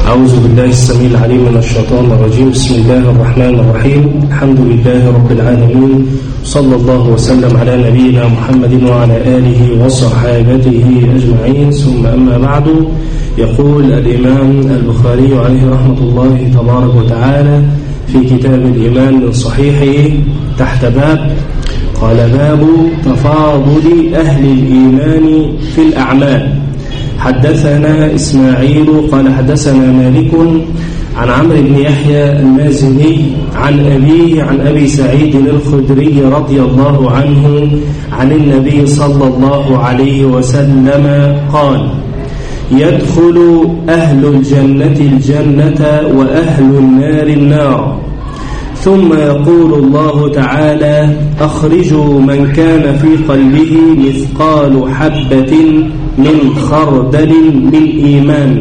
أعوذ بالله السميع العليم من الشيطان الرجيم بسم الله الرحمن الرحيم الحمد لله رب العالمين صلى الله وسلم على نبينا محمد وعلى آله وصحابته أجمعين ثم أما بعد يقول الإمام البخاري عليه رحمة الله تبارك وتعالى في كتاب الإيمان من صحيحه تحت باب قال باب تفاضل أهل الإيمان في الأعمال حدثنا إسماعيل قال حدثنا مالك عن عمرو بن يحيى المازني عن أبيه عن أبي سعيد الخدري رضي الله عنه عن النبي صلى الله عليه وسلم قال يدخل أهل الجنة الجنة وأهل النار النار ثم يقول الله تعالى أخرجوا من كان في قلبه مثقال حبة من خردل من إيمان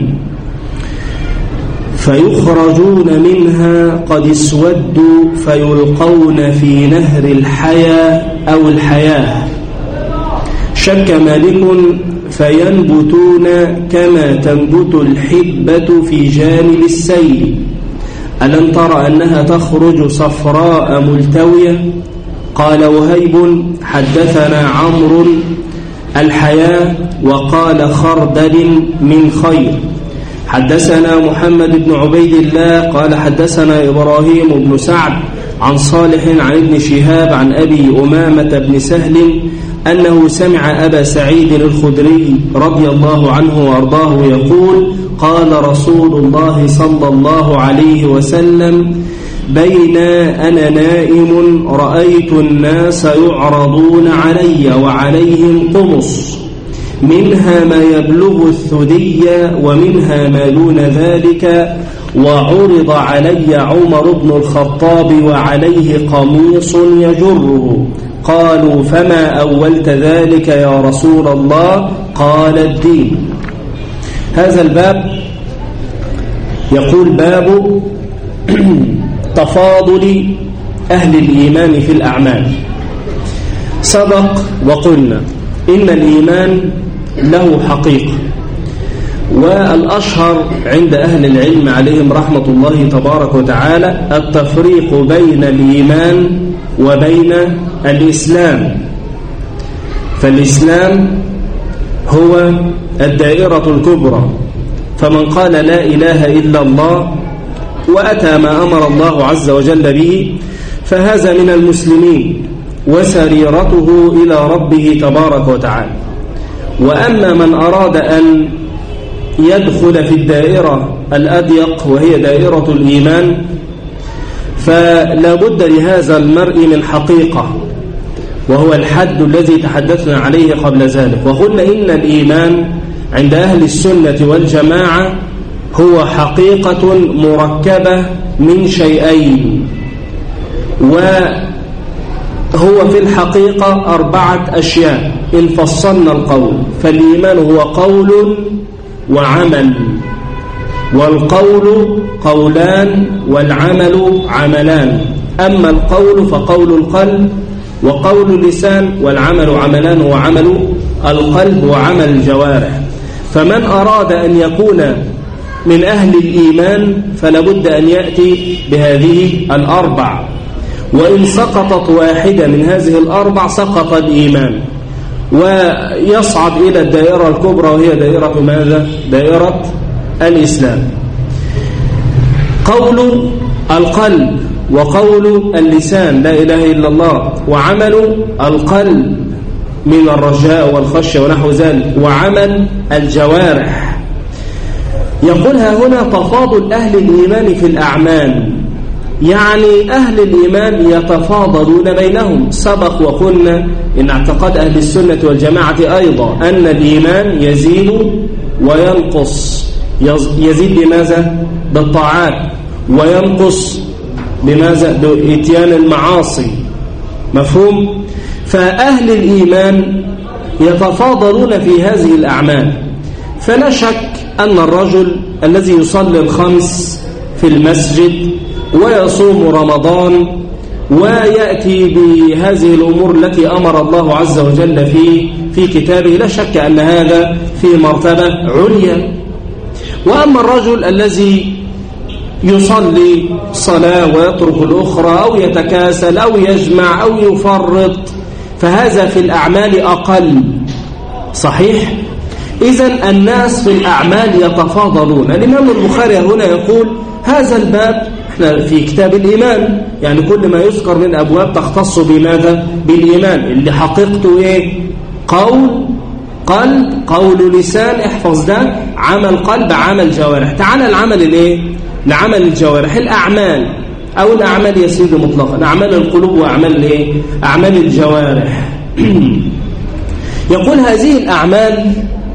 فيخرجون منها قد اسودوا فيلقون في نهر الحياة أو الحياة شك مالك فينبتون كما تنبت الحبة في جانب السيل ألم تر أنها تخرج صفراء ملتوية قال وهيب حدثنا عمرو الحياة وقال خردل من خير حدثنا محمد بن عبيد الله قال حدثنا إبراهيم بن سعد عن صالح عن ابن شهاب عن أبي أمامة بن سهل أنه سمع أبا سعيد الخدري رضي الله عنه وأرضاه يقول قال رسول الله صلى الله عليه وسلم بين أنا نائم رأيت الناس يعرضون علي وعليهم قمص منها ما يبلغ الثدي ومنها ما دون ذلك وعرض علي عمر بن الخطاب وعليه قميص يجره قالوا فما أولت ذلك يا رسول الله قال الدين هذا الباب يقول باب تفاضل أهل الإيمان في الأعمال سبق وقلنا إن الإيمان له حقيقة والأشهر عند أهل العلم عليهم رحمة الله تبارك وتعالى التفريق بين الإيمان وبين الإسلام فالإسلام هو الدائرة الكبرى فمن قال لا إله إلا الله وأتى ما أمر الله عز وجل به فهذا من المسلمين وسريرته إلى ربه تبارك وتعالى وأما من أراد أن يدخل في الدائرة الأضيق وهي دائرة الإيمان فلا بد لهذا المرء من حقيقة وهو الحد الذي تحدثنا عليه قبل ذلك وقلنا إن الإيمان عند أهل السنة والجماعة هو حقيقة مركبة من شيئين وهو في الحقيقة أربعة أشياء إن فصلنا القول فالإيمان هو قول وعمل والقول قولان والعمل عملان أما القول فقول القلب وقول اللسان والعمل عملان وعمل القلب وعمل الجوارح فمن أراد أن يكون من أهل الإيمان فلابد أن يأتي بهذه الأربع وإن سقطت واحدة من هذه الأربع سقط الإيمان ويصعد إلى الدائرة الكبرى وهي دائرة ماذا؟ دائرة الإسلام قول القلب وقول اللسان لا إله إلا الله وعمل القلب من الرجاء والخشية ونحو ذلك وعمل الجوارح يقولها هنا تفاضل أهل الإيمان في الأعمال يعني أهل الإيمان يتفاضلون بينهم سبق وقلنا إن اعتقاد أهل السنة والجماعة أيضا أن الإيمان يزيد وينقص يزيد بماذا؟ بالطاعات وينقص بماذا؟ بإتيان المعاصي مفهوم؟ فأهل الإيمان يتفاضلون في هذه الأعمال فلا شك أن الرجل الذي يصلي الخمس في المسجد ويصوم رمضان ويأتي بهذه الأمور التي أمر الله عز وجل في في كتابه لا شك أن هذا في مرتبة عليا وأما الرجل الذي يصلي صلاة ويترك الأخرى أو يتكاسل أو يجمع أو يفرط فهذا في الأعمال أقل صحيح؟ إذا الناس في الأعمال يتفاضلون الإمام البخاري هنا يقول هذا الباب احنا في كتاب الإيمان يعني كل ما يذكر من أبواب تختص بماذا؟ بالإيمان اللي حقيقته إيه؟ قول قلب قول لسان احفظ ده عمل قلب عمل جوارح تعال العمل الايه لعمل الجوارح الاعمال او الاعمال يسيد مطلقا اعمال القلوب واعمال الايه اعمال الجوارح يقول هذه الاعمال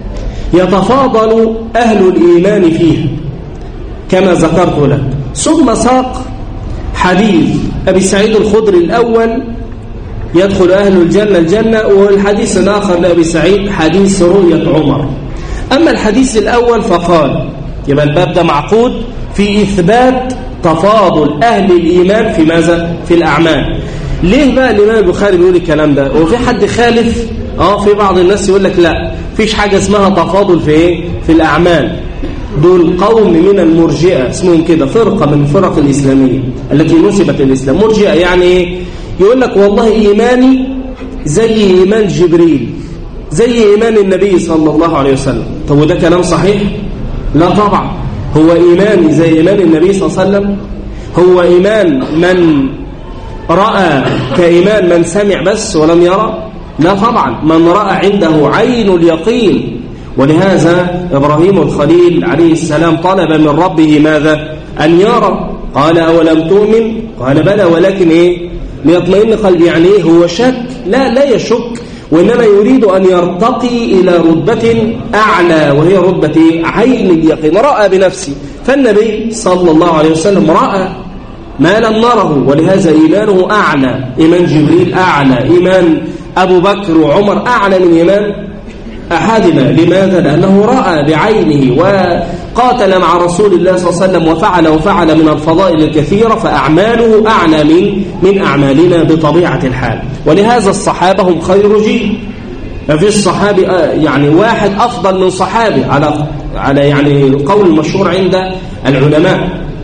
يتفاضل اهل الايمان فيها كما ذكرت لك ثم ساق حديث ابي سعيد الخدري الاول يدخل أهل الجنة الجنة والحديث الآخر لأبي سعيد حديث رؤية عمر أما الحديث الأول فقال يبقى الباب ده معقود في إثبات تفاضل أهل الإيمان في ماذا؟ في الأعمال ليه بقى الإمام البخاري بيقول الكلام ده؟ وفي حد خالف؟ آه في بعض الناس يقول لك لا فيش حاجة اسمها تفاضل في إيه؟ في الأعمال دول قوم من المرجئة اسمهم كده فرقة من الفرق الإسلامية التي نسبت الإسلام مرجئة يعني إيه؟ يقول لك والله إيماني زي إيمان جبريل زي إيمان النبي صلى الله عليه وسلم طب وده كلام صحيح؟ لا طبعا هو إيماني زي إيمان النبي صلى الله عليه وسلم هو إيمان من رأى كإيمان من سمع بس ولم يرى لا طبعا من رأى عنده عين اليقين ولهذا إبراهيم الخليل عليه السلام طلب من ربه ماذا أن يرى قال أولم تؤمن قال بلى ولكن إيه ليطمئن قلبي يعني إيه هو شك لا لا يشك وإنما يريد أن يرتقي إلى رتبة أعلى وهي رتبة عين اليقين رأى بنفسه فالنبي صلى الله عليه وسلم رأى ما لم نره ولهذا إيمانه أعلى إيمان جبريل أعلى إيمان أبو بكر وعمر أعلى من إيمان أحدنا لماذا؟ لأنه رأى بعينه وقاتل مع رسول الله صلى الله عليه وسلم وفعل وفعل من الفضائل الكثيرة فأعماله أعلى من من أعمالنا بطبيعة الحال ولهذا الصحابة هم خير جيل ما فيش صحابي يعني واحد أفضل من صحابي على على يعني القول المشهور عند العلماء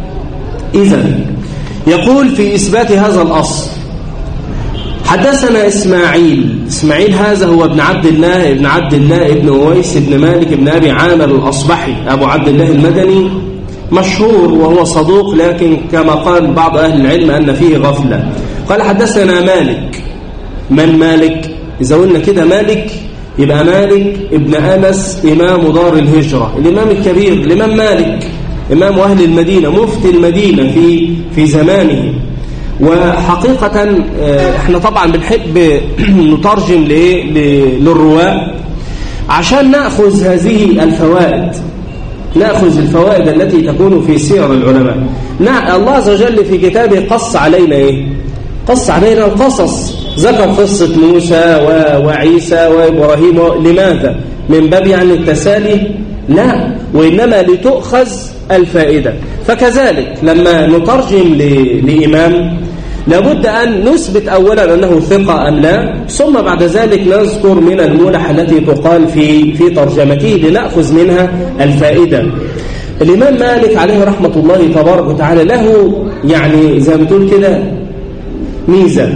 إذا يقول في إثبات هذا الأصل حدثنا إسماعيل إسماعيل هذا هو ابن عبد الله ابن عبد الله ابن ويس ابن مالك ابن أبي عامر الأصبحي أبو عبد الله المدني مشهور وهو صدوق لكن كما قال بعض أهل العلم أن فيه غفلة قال حدثنا مالك من مالك إذا قلنا كده مالك يبقى مالك ابن أنس إمام دار الهجرة الإمام الكبير الإمام مالك إمام أهل المدينة مفتي المدينة في في زمانه وحقيقة احنا طبعا بنحب نترجم للرواة عشان نأخذ هذه الفوائد نأخذ الفوائد التي تكون في سير العلماء نعم الله عز وجل في كتابه قص علينا ايه قص علينا القصص ذكر قصة موسى وعيسى وإبراهيم لماذا من باب يعني التسالي لا وإنما لتؤخذ الفائدة فكذلك لما نترجم لإمام لابد أن نثبت أولا أنه ثقة أم لا ثم بعد ذلك نذكر من الملح التي تقال في في ترجمته لنأخذ منها الفائدة الإمام مالك عليه رحمة الله تبارك وتعالى له يعني زي ما بتقول كده ميزة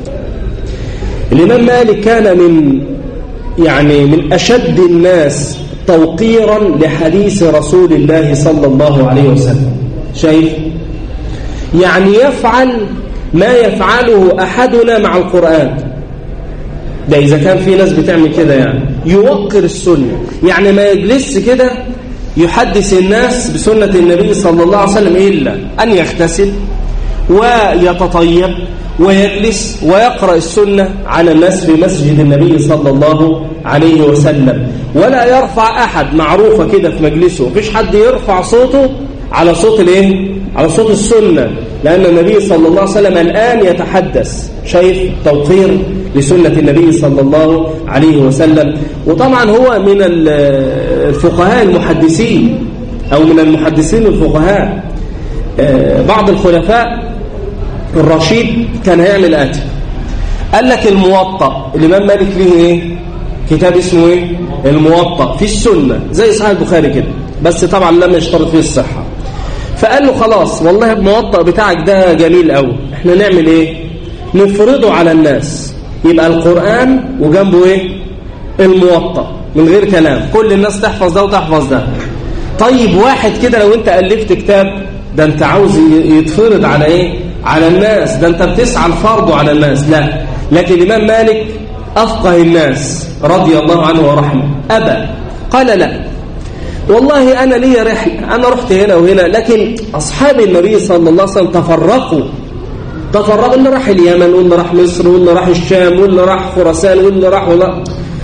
الإمام مالك كان من يعني من أشد الناس توقيرا لحديث رسول الله صلى الله عليه وسلم شايف يعني يفعل ما يفعله أحدنا مع القرآن ده إذا كان في ناس بتعمل كده يعني يوقر السنة يعني ما يجلس كده يحدث الناس بسنة النبي صلى الله عليه وسلم إلا أن يغتسل ويتطيب ويجلس ويقرأ السنة على الناس في مسجد النبي صلى الله عليه وسلم ولا يرفع أحد معروفة كده في مجلسه مفيش حد يرفع صوته على صوت الايه على صوت السنة لأن النبي صلى الله عليه وسلم الآن يتحدث شايف توقير لسنة النبي صلى الله عليه وسلم وطبعا هو من الفقهاء المحدثين أو من المحدثين الفقهاء بعض الخلفاء الرشيد كان هيعمل آتي قال لك الموطأ الإمام مالك ليه إيه كتاب اسمه إيه الموطأ في السنة زي صحيح البخاري كده بس طبعا لم يشترط فيه الصحة فقال له خلاص والله الموطأ بتاعك ده جميل قوي احنا نعمل ايه نفرضه على الناس يبقى القرآن وجنبه ايه الموطأ من غير كلام كل الناس تحفظ ده وتحفظ ده طيب واحد كده لو انت ألفت كتاب ده انت عاوز يتفرض على ايه على الناس ده انت بتسعى الفرض على الناس لا لكن الإمام مالك أفقه الناس رضي الله عنه ورحمه أبى قال لا والله أنا لي رحلة أنا رحت هنا وهنا لكن أصحاب النبي صلى الله عليه وسلم تفرقوا تفرقوا اللي راح اليمن واللي راح مصر واللي راح الشام واللي راح خراسان واللي راح والله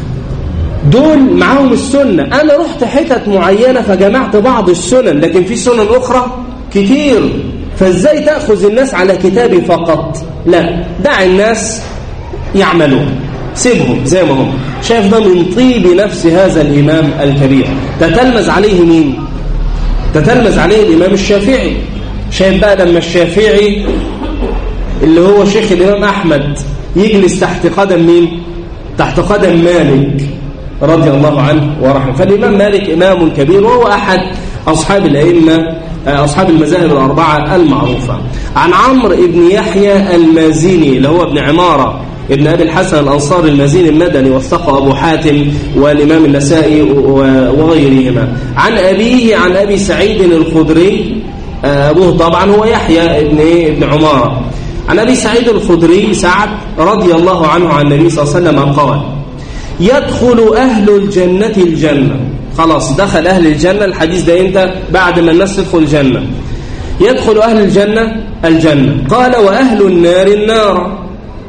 دول معاهم السنة أنا رحت حتت معينة فجمعت بعض السنن لكن في سنن أخرى كتير فازاي تأخذ الناس على كتابي فقط لا دع الناس يعملون سيبهم زي ما هم شايف ده من طيب نفس هذا الإمام الكبير تتلمز عليه مين تتلمز عليه الإمام الشافعي شايف بقى لما الشافعي اللي هو شيخ الإمام أحمد يجلس تحت قدم مين تحت قدم مالك رضي الله عنه ورحمه فالإمام مالك إمام كبير وهو أحد أصحاب الأئمة أصحاب المذاهب الأربعة المعروفة عن عمرو بن يحيى المازيني اللي هو ابن عمارة ابن أبي الحسن الأنصار المازيني المدني وثقه أبو حاتم والإمام النسائي وغيرهما عن أبيه عن أبي سعيد الخدري أبوه طبعا هو يحيى ابن, ابن عمارة عن أبي سعيد الخدري سعد رضي الله عنه عن النبي صلى الله عليه وسلم قال يدخل أهل الجنة الجنة خلاص دخل أهل الجنة الحديث ده إمتى بعد ما الناس تدخل الجنة يدخل أهل الجنة الجنة قال وأهل النار النار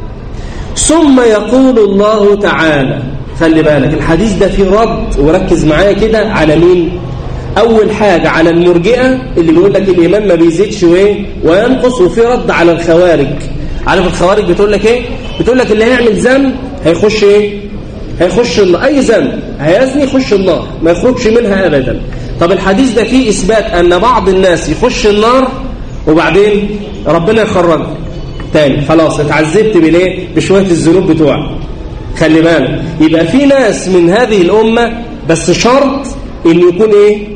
ثم يقول الله تعالى خلي بالك الحديث ده فيه رد وركز معايا كده على مين أول حاجة على المرجئة اللي بيقول لك الإيمان ما بيزيدش وإيه وينقص وفي رد على الخوارج عارف الخوارج بتقول لك إيه بتقول لك اللي هيعمل ذنب هيخش إيه هيخش النار أي ذنب هيزني يخش النار ما يخرجش منها أبدا طب الحديث ده فيه إثبات أن بعض الناس يخش النار وبعدين ربنا يخرجه تاني خلاص اتعذبت بالايه بشويه الذنوب بتوعك خلي بالك يبقى في ناس من هذه الامه بس شرط ان يكون ايه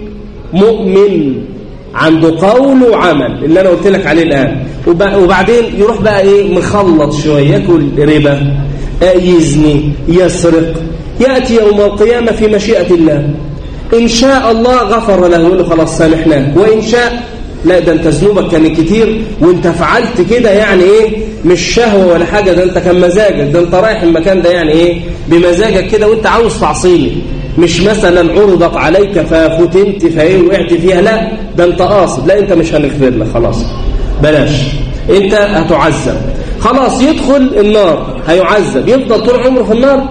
مؤمن عنده قول وعمل اللي انا قلت لك عليه الان وبعدين يروح بقى ايه مخلط شويه ياكل ربا يزني يسرق ياتي يوم القيامه في مشيئه الله ان شاء الله غفر له يقول له خلاص سامحناه وان شاء لا ده انت ذنوبك كانت كتير وانت فعلت كده يعني ايه مش شهوة ولا حاجة ده انت كان مزاجك ده انت رايح المكان ده يعني ايه بمزاجك كده وانت عاوز تعصيني مش مثلا عرضت عليك ففتنت فايه وقعت فيها لا ده انت قاصد لا انت مش هنغفر لك خلاص بلاش انت هتعذب خلاص يدخل النار هيعذب يفضل طول عمره في النار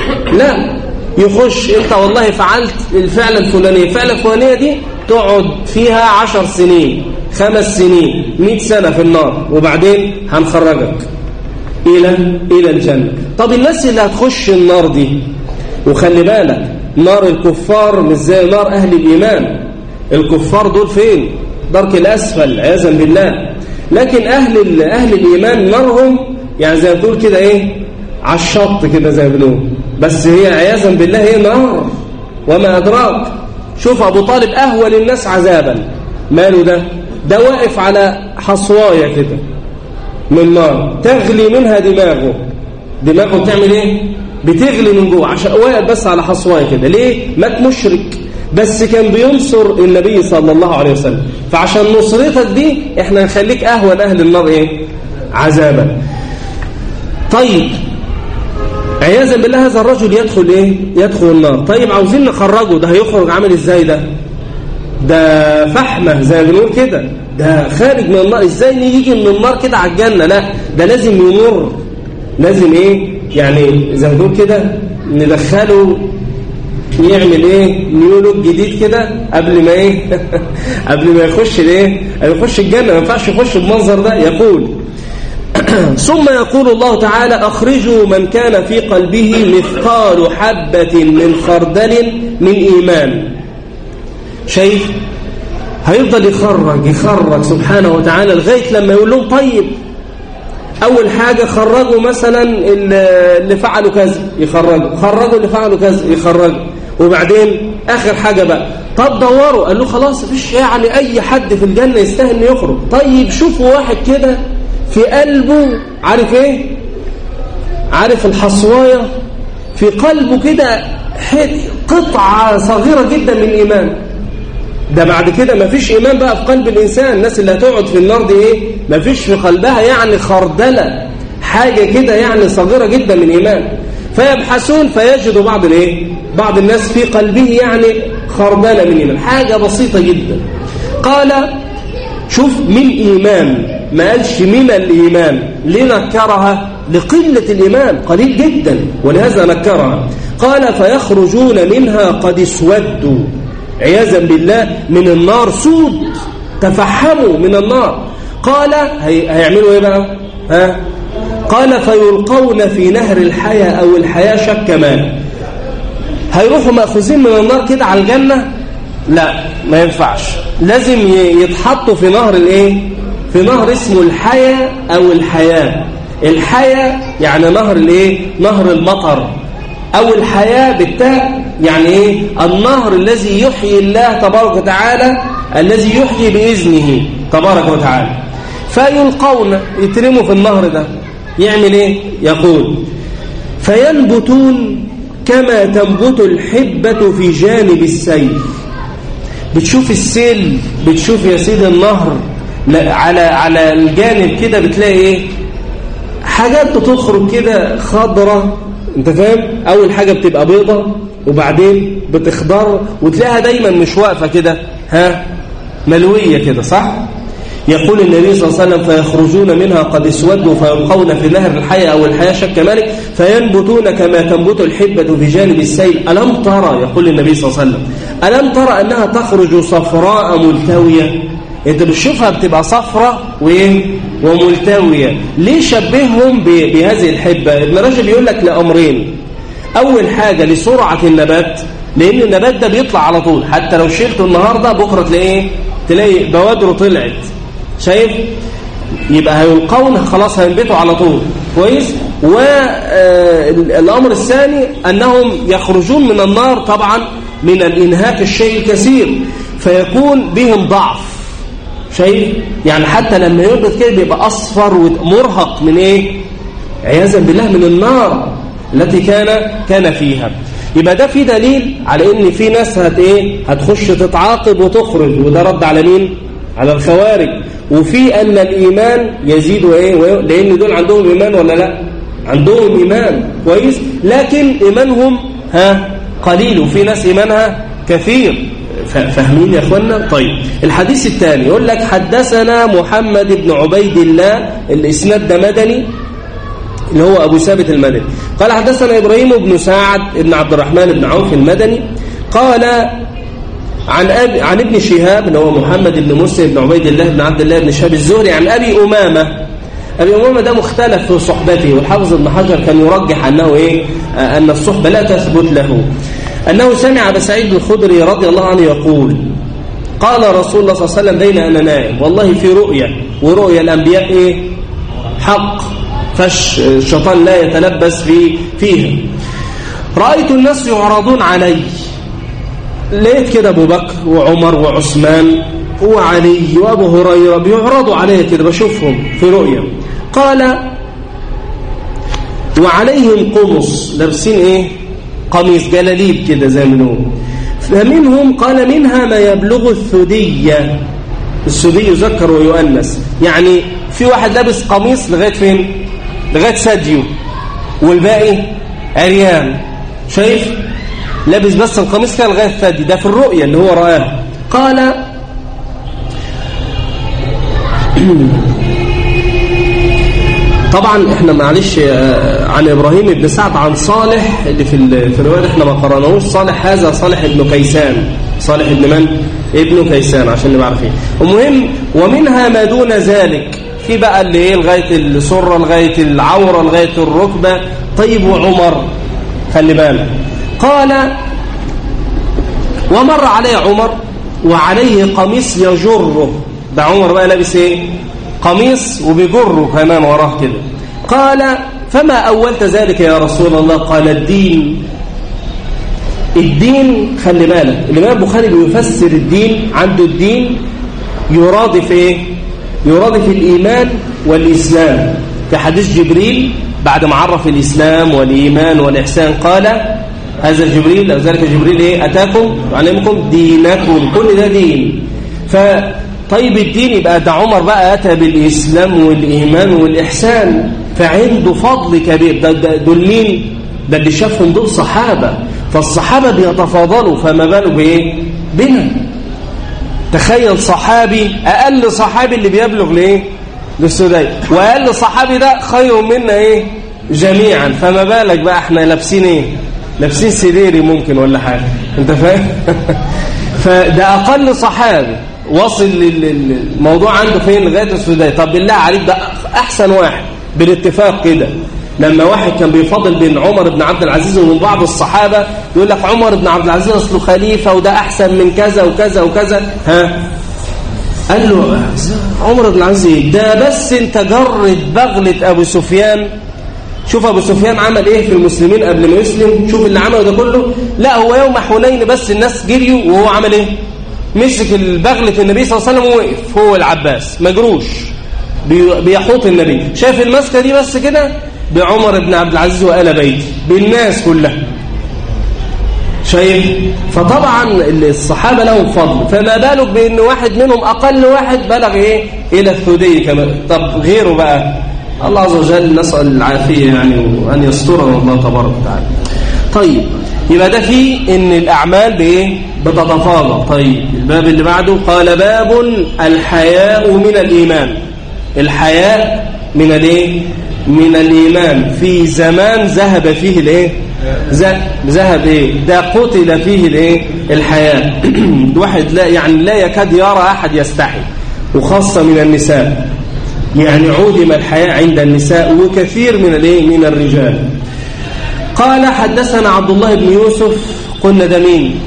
لا يخش انت والله فعلت الفعل الفلاني الفعل الفلانية دي تقعد فيها عشر سنين خمس سنين مئة سنة في النار وبعدين هنخرجك إلى إلى الجنة طب الناس اللي هتخش النار دي وخلي بالك نار الكفار مش زي نار أهل الإيمان الكفار دول فين درك الأسفل عياذا بالله لكن أهل أهل الإيمان نارهم يعني زي ما تقول كده إيه على الشط كده زي ما بنقول بس هي عياذا بالله هي نار وما أدراك شوف أبو طالب أهول الناس عذابا ماله ده ده واقف على حصواية كده من نار تغلي منها دماغه دماغه بتعمل ايه بتغلي من جوه عشان واقف بس على حصواية كده ليه مات مشرك بس كان بينصر النبي صلى الله عليه وسلم فعشان نصرتك دي احنا نخليك اهون اهل النار ايه عذابا طيب عياذا بالله هذا الرجل يدخل ايه يدخل النار طيب عاوزين نخرجه ده هيخرج عامل ازاي ده ده فحمه زي ما بنقول كده ده خارج من النار ازاي يجي من النار كده على الجنه لا ده لازم يمر لازم ايه يعني زي ما بنقول كده ندخله يعمل ايه نيولوج جديد كده قبل ما ايه قبل ما يخش الايه يخش الجنه ما ينفعش يخش بالمنظر ده يقول ثم يقول الله تعالى أخرجوا من كان في قلبه مثقال حبة من خردل من إيمان شايف هيفضل يخرج يخرج سبحانه وتعالى لغاية لما يقول لهم طيب أول حاجة خرجوا مثلا اللي فعلوا كذا يخرجوا خرجوا اللي فعلوا كذا يخرجوا وبعدين آخر حاجة بقى طب دوروا قال له خلاص مفيش يعني أي حد في الجنة يستاهل إنه يخرج طيب شوفوا واحد كده في قلبه عارف إيه عارف الحصواية في قلبه كده قطعة صغيرة جدا من الإيمان ده بعد كده مفيش إيمان بقى في قلب الإنسان الناس اللي هتقعد في النار دي إيه مفيش في قلبها يعني خردلة حاجة كده يعني صغيرة جدا من إيمان فيبحثون فيجدوا بعض الايه بعض الناس في قلبه يعني خردله من ايمان حاجه بسيطه جدا قال شوف من ايمان ما قالش من الايمان ليه نكرها لقله الايمان قليل جدا ولهذا نكرها قال فيخرجون منها قد اسودوا عياذا بالله من النار سود تفحموا من النار قال هيعملوا ايه بقى ها قال فيلقون في نهر الحياة أو الحياة شك ماء هيروحوا مأخوذين من النار كده على الجنة لا ما ينفعش لازم يتحطوا في نهر الايه في نهر اسمه الحياة أو الحياة الحياة يعني نهر الايه نهر المطر أو الحياة بالتاء يعني ايه النهر الذي يحيي الله تبارك وتعالى الذي يحيي بإذنه تبارك وتعالى فيلقون يترموا في النهر ده يعمل ايه يقول فينبتون كما تنبت الحبة في جانب السيل بتشوف السيل بتشوف يا سيدي النهر على على الجانب كده بتلاقي ايه حاجات بتخرج كده خضرة انت فاهم اول حاجة بتبقى بيضة وبعدين بتخضر وتلاقيها دايما مش واقفة كده ها ملوية كده صح يقول النبي صلى الله عليه وسلم فيخرجون منها قد اسودوا فيلقون في نهر الحياة أو الحياة شك مالك فينبتون كما تنبت الحبة في جانب السيل ألم ترى يقول النبي صلى الله عليه وسلم ألم ترى أنها تخرج صفراء ملتوية انت بتشوفها بتبقى صفراء وايه وملتوية ليه شبههم بهذه الحبة ابن رجب يقول لك لأمرين أول حاجة لسرعة النبات لأن النبات ده بيطلع على طول حتى لو شلته النهاردة بكرة تلاقيه تلاقي بوادره طلعت شايف يبقى هيلقون خلاص هينبتوا على طول كويس والأمر الثاني أنهم يخرجون من النار طبعا من الإنهاك الشيء الكثير فيكون بهم ضعف شايف يعني حتى لما يربط كده بيبقى أصفر ومرهق من إيه عياذا بالله من النار التي كان كان فيها يبقى ده في دليل على ان في ناس هت ايه هتخش تتعاقب وتخرج وده رد على مين على الخوارج وفي أن الإيمان يزيد وإيه لأن دول عندهم إيمان ولا لا عندهم إيمان كويس لكن إيمانهم ها قليل وفي ناس إيمانها كثير فاهمين يا أخوانا طيب الحديث الثاني يقول لك حدثنا محمد بن عبيد الله الإسناد ده مدني اللي هو أبو ثابت المدني قال حدثنا إبراهيم بن سعد بن عبد الرحمن بن عوف المدني قال عن أبي عن ابن شهاب اللي هو محمد بن مسلم بن عبيد الله بن عبد الله بن شهاب الزهري عن أبي أمامة أبي أمامة ده مختلف في صحبته والحافظ ابن حجر كان يرجح أنه إيه أن الصحبة لا تثبت له أنه سمع أبا سعيد الخدري رضي الله عنه يقول قال رسول الله صلى الله عليه وسلم بين أنا نائم والله في رؤيا ورؤيا الأنبياء إيه حق فش الشيطان لا يتلبس في فيها رأيت الناس يعرضون علي لقيت كده ابو بكر وعمر وعثمان وعلي وابو هريره بيعرضوا علي كده بشوفهم في رؤيا قال وعليهم قمص لابسين ايه قميص جلاليب كده زي ما بنقول فمنهم قال منها ما يبلغ الثديه الثدي يذكر ويؤنس يعني في واحد لابس قميص لغايه فين لغايه ثديه والباقي عريان شايف لابس بس القميص كده لغايه الثدي ده في الرؤيا اللي هو رآها قال طبعا احنا معلش عن ابراهيم بن سعد عن صالح اللي في في الروايه احنا ما قراناهوش صالح هذا صالح ابن كيسان صالح ابن من ابن كيسان عشان نبقى عارفين المهم ومنها ما دون ذلك في بقى اللي ايه لغايه السره لغايه العوره لغايه الركبه طيب وعمر خلي بالك قال ومر عليه عمر وعليه قميص يجره ده عمر بقى لابس ايه قميص وبيجره كمان وراه كده قال فما أولت ذلك يا رسول الله قال الدين الدين خلي بالك الإمام البخاري بيفسر الدين عنده الدين يرادف إيه يرادف الإيمان والإسلام في حديث جبريل بعد ما عرف الإسلام والإيمان والإحسان قال هذا جبريل أو ذلك جبريل إيه أتاكم وعلمكم دينكم كل ده دين فطيب الدين يبقى ده عمر بقى أتى بالإسلام والإيمان والإحسان فعنده فضل كبير ده, ده دول مين ده اللي شافهم دول صحابة فالصحابة بيتفاضلوا فما بالوا بإيه بنا تخيل صحابي أقل صحابي اللي بيبلغ لإيه للسوداء وأقل صحابي ده خير منا إيه جميعا فما بالك بقى احنا لابسين إيه لابسين سريري ممكن ولا حاجة انت فاهم فده أقل صحابي وصل للموضوع عنده فين لغاية السوداء طب بالله عليك ده أحسن واحد بالاتفاق كده لما واحد كان بيفضل بين عمر بن عبد العزيز ومن بعض الصحابة يقول لك عمر بن عبد العزيز أصله خليفة وده أحسن من كذا وكذا وكذا ها قال له عمر بن العزيز ده بس انت جرد بغلة أبو سفيان شوف أبو سفيان عمل إيه في المسلمين قبل ما يسلم شوف اللي عمله ده كله لا هو يوم حنين بس الناس جريوا وهو عمل إيه مسك البغلة النبي صلى الله عليه وسلم ووقف هو العباس مجروش بيحوط النبي شايف المسكة دي بس كده بعمر بن عبد العزيز وآل بيت بالناس كلها شايف فطبعا الصحابة لهم فضل فما بالك بأن واحد منهم أقل واحد بلغ إيه إلى الثدي كمان طب غيره بقى الله عز وجل نسأل العافية يعني وأن يسترنا الله تبارك وتعالى طيب يبقى ده فيه ان الأعمال بإيه بتتفاضل طيب الباب اللي بعده قال باب الحياء من الإيمان الحياء من الايه من الإيمان في زمان ذهب فيه الايه ذهب ايه ده قتل فيه الايه الحياة واحد لا يعني لا يكاد يرى أحد يستحي وخاصة من النساء يعني عودم الحياة عند النساء وكثير من الايه من الرجال قال حدثنا عبد الله بن يوسف قلنا ده مين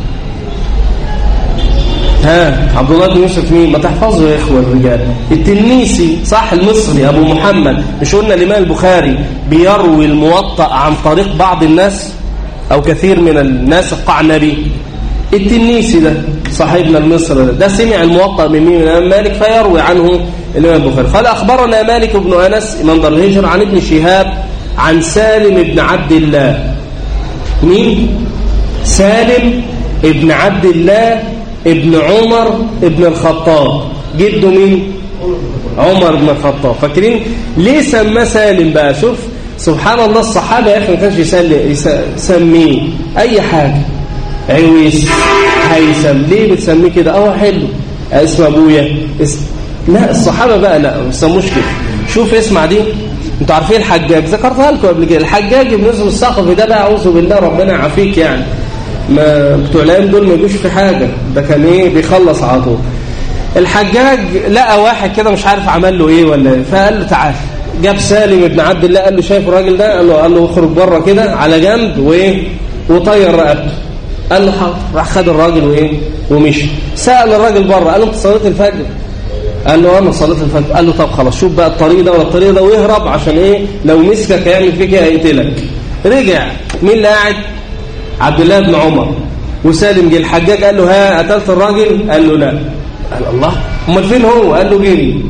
ها عبد الله بن يوسف مين ما تحفظوا يا اخوه الرجال التنيسي صح المصري ابو محمد مش قلنا الامام البخاري بيروي الموطأ عن طريق بعض الناس او كثير من الناس القعنبي التنيسي ده صاحبنا المصري ده, ده سمع الموطأ من مين من الامام مالك فيروي عنه الامام البخاري قال اخبرنا مالك بن انس امام دار الهجر عن ابن شهاب عن سالم بن عبد الله مين سالم ابن عبد الله ابن عمر ابن الخطاب جده مين عمر بن الخطاب فاكرين ليه سماه سالم بقى شوف سبحان الله الصحابة يا أخي ما كانش يسميه أي حاجة عويس هيثم ليه بتسميه كده اه حلو اسم أبويا اسم لا الصحابة بقى لا ما يسموش كده شوف اسمع دي انتوا عارفين الحجاج ذكرتها لكم قبل كده الحجاج ابن يوسف الثقفي ده بقى اعوذ بالله ربنا يعافيك يعني ما بتوع الايام دول ما يجوش في حاجه ده كان ايه بيخلص على طول الحجاج لقى واحد كده مش عارف عمل له ايه ولا ايه فقال له تعال جاب سالم بن عبد الله قال له شايف الراجل ده قال له قال له اخرج بره كده على جنب وايه وطير رقبته قال له حاضر راح خد الراجل وايه ومشي سال الراجل بره قال له انت صليت الفجر قال له انا صليت الفجر قال له طب خلاص شوف بقى الطريق ده ولا الطريق ده ويهرب عشان ايه لو مسكك هيعمل فيك ايه هيقتلك رجع مين اللي قاعد عبد الله بن عمر وسالم جه الحجاج قال له ها قتلت الراجل قال له لا قال الله امال فين هو قال له جري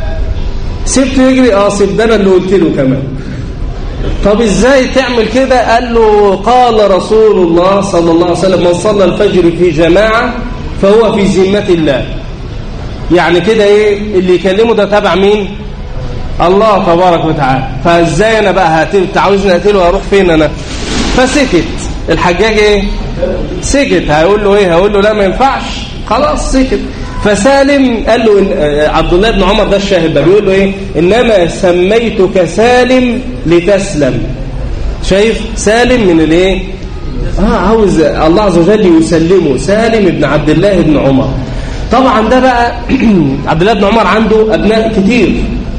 سبته يجري اه سيب ده انا اللي قلت له كمان طب ازاي تعمل كده قال له قال رسول الله صلى الله عليه وسلم من صلى الفجر في جماعة فهو في ذمة الله يعني كده ايه اللي يكلمه ده تبع مين الله تبارك وتعالى فازاي انا بقى هاتل تعاوزني اقتله واروح فين انا فسكت الحجاج ايه سكت هيقول له ايه هيقول له لا ما ينفعش خلاص سكت فسالم قال له إن عبد الله بن عمر ده الشاهد ده بيقول له ايه انما سميتك سالم لتسلم شايف سالم من الايه اه عاوز الله عز وجل يسلمه سالم بن عبد الله بن عمر طبعا ده بقى عبد الله بن عمر عنده ابناء كتير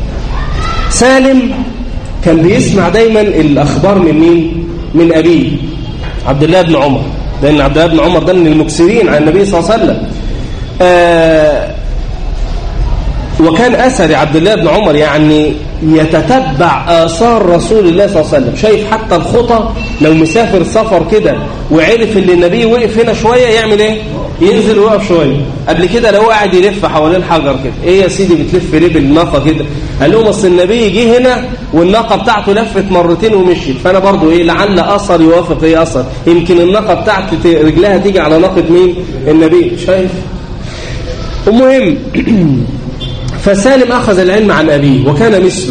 سالم كان بيسمع دايما الاخبار من مين من ابيه عبد الله بن عمر لان عبد الله بن عمر ده من المكسرين عن النبي صلى الله عليه وسلم آه وكان أثر عبد الله بن عمر يعني يتتبع آثار رسول الله صلى الله عليه وسلم شايف حتى الخطى لو مسافر سفر كده وعرف ان النبي وقف هنا شوية يعمل ايه ينزل ويقف شوية قبل كده لو قاعد يلف حوالين حجر كده ايه يا سيدي بتلف ليه بالناقة كده قال لهم اصل النبي جه هنا والناقة بتاعته لفت مرتين ومشيت فانا برضو ايه لعل اثر يوافق ايه اثر يمكن الناقة بتاعتي رجلها تيجي على ناقة مين النبي شايف المهم فسالم أخذ العلم عن أبيه وكان مثله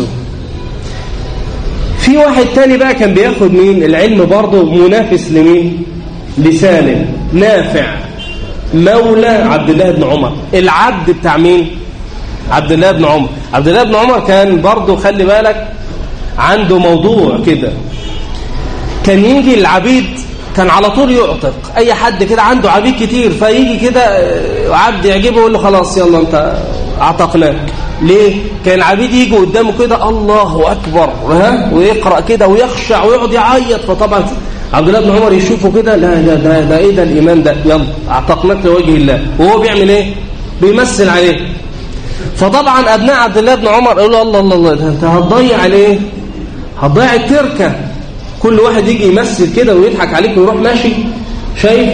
في واحد تاني بقى كان بياخد مين العلم برضه منافس لمين لسالم نافع مولى عبد الله بن عمر العبد بتاع مين عبد الله بن عمر عبد الله بن عمر كان برضه خلي بالك عنده موضوع كده كان يجي العبيد كان على طول يعتق اي حد كده عنده عبيد كتير فيجي كده عبد يعجبه يقول له خلاص يلا انت اعتقناك ليه كان العبيد يجي قدامه كده الله اكبر ها ويقرا كده ويخشع ويقعد يعيط فطبعا عبد الله بن عمر يشوفه كده لا لا ده, ده ايه ده الايمان ده يلا اعتقناك لوجه الله وهو بيعمل ايه بيمثل عليه فطبعا ابناء عبد الله بن عمر قالوا له الله الله الله ده انت هتضيع عليه هتضيع التركه كل واحد يجي يمثل كده ويضحك عليك ويروح ماشي شايف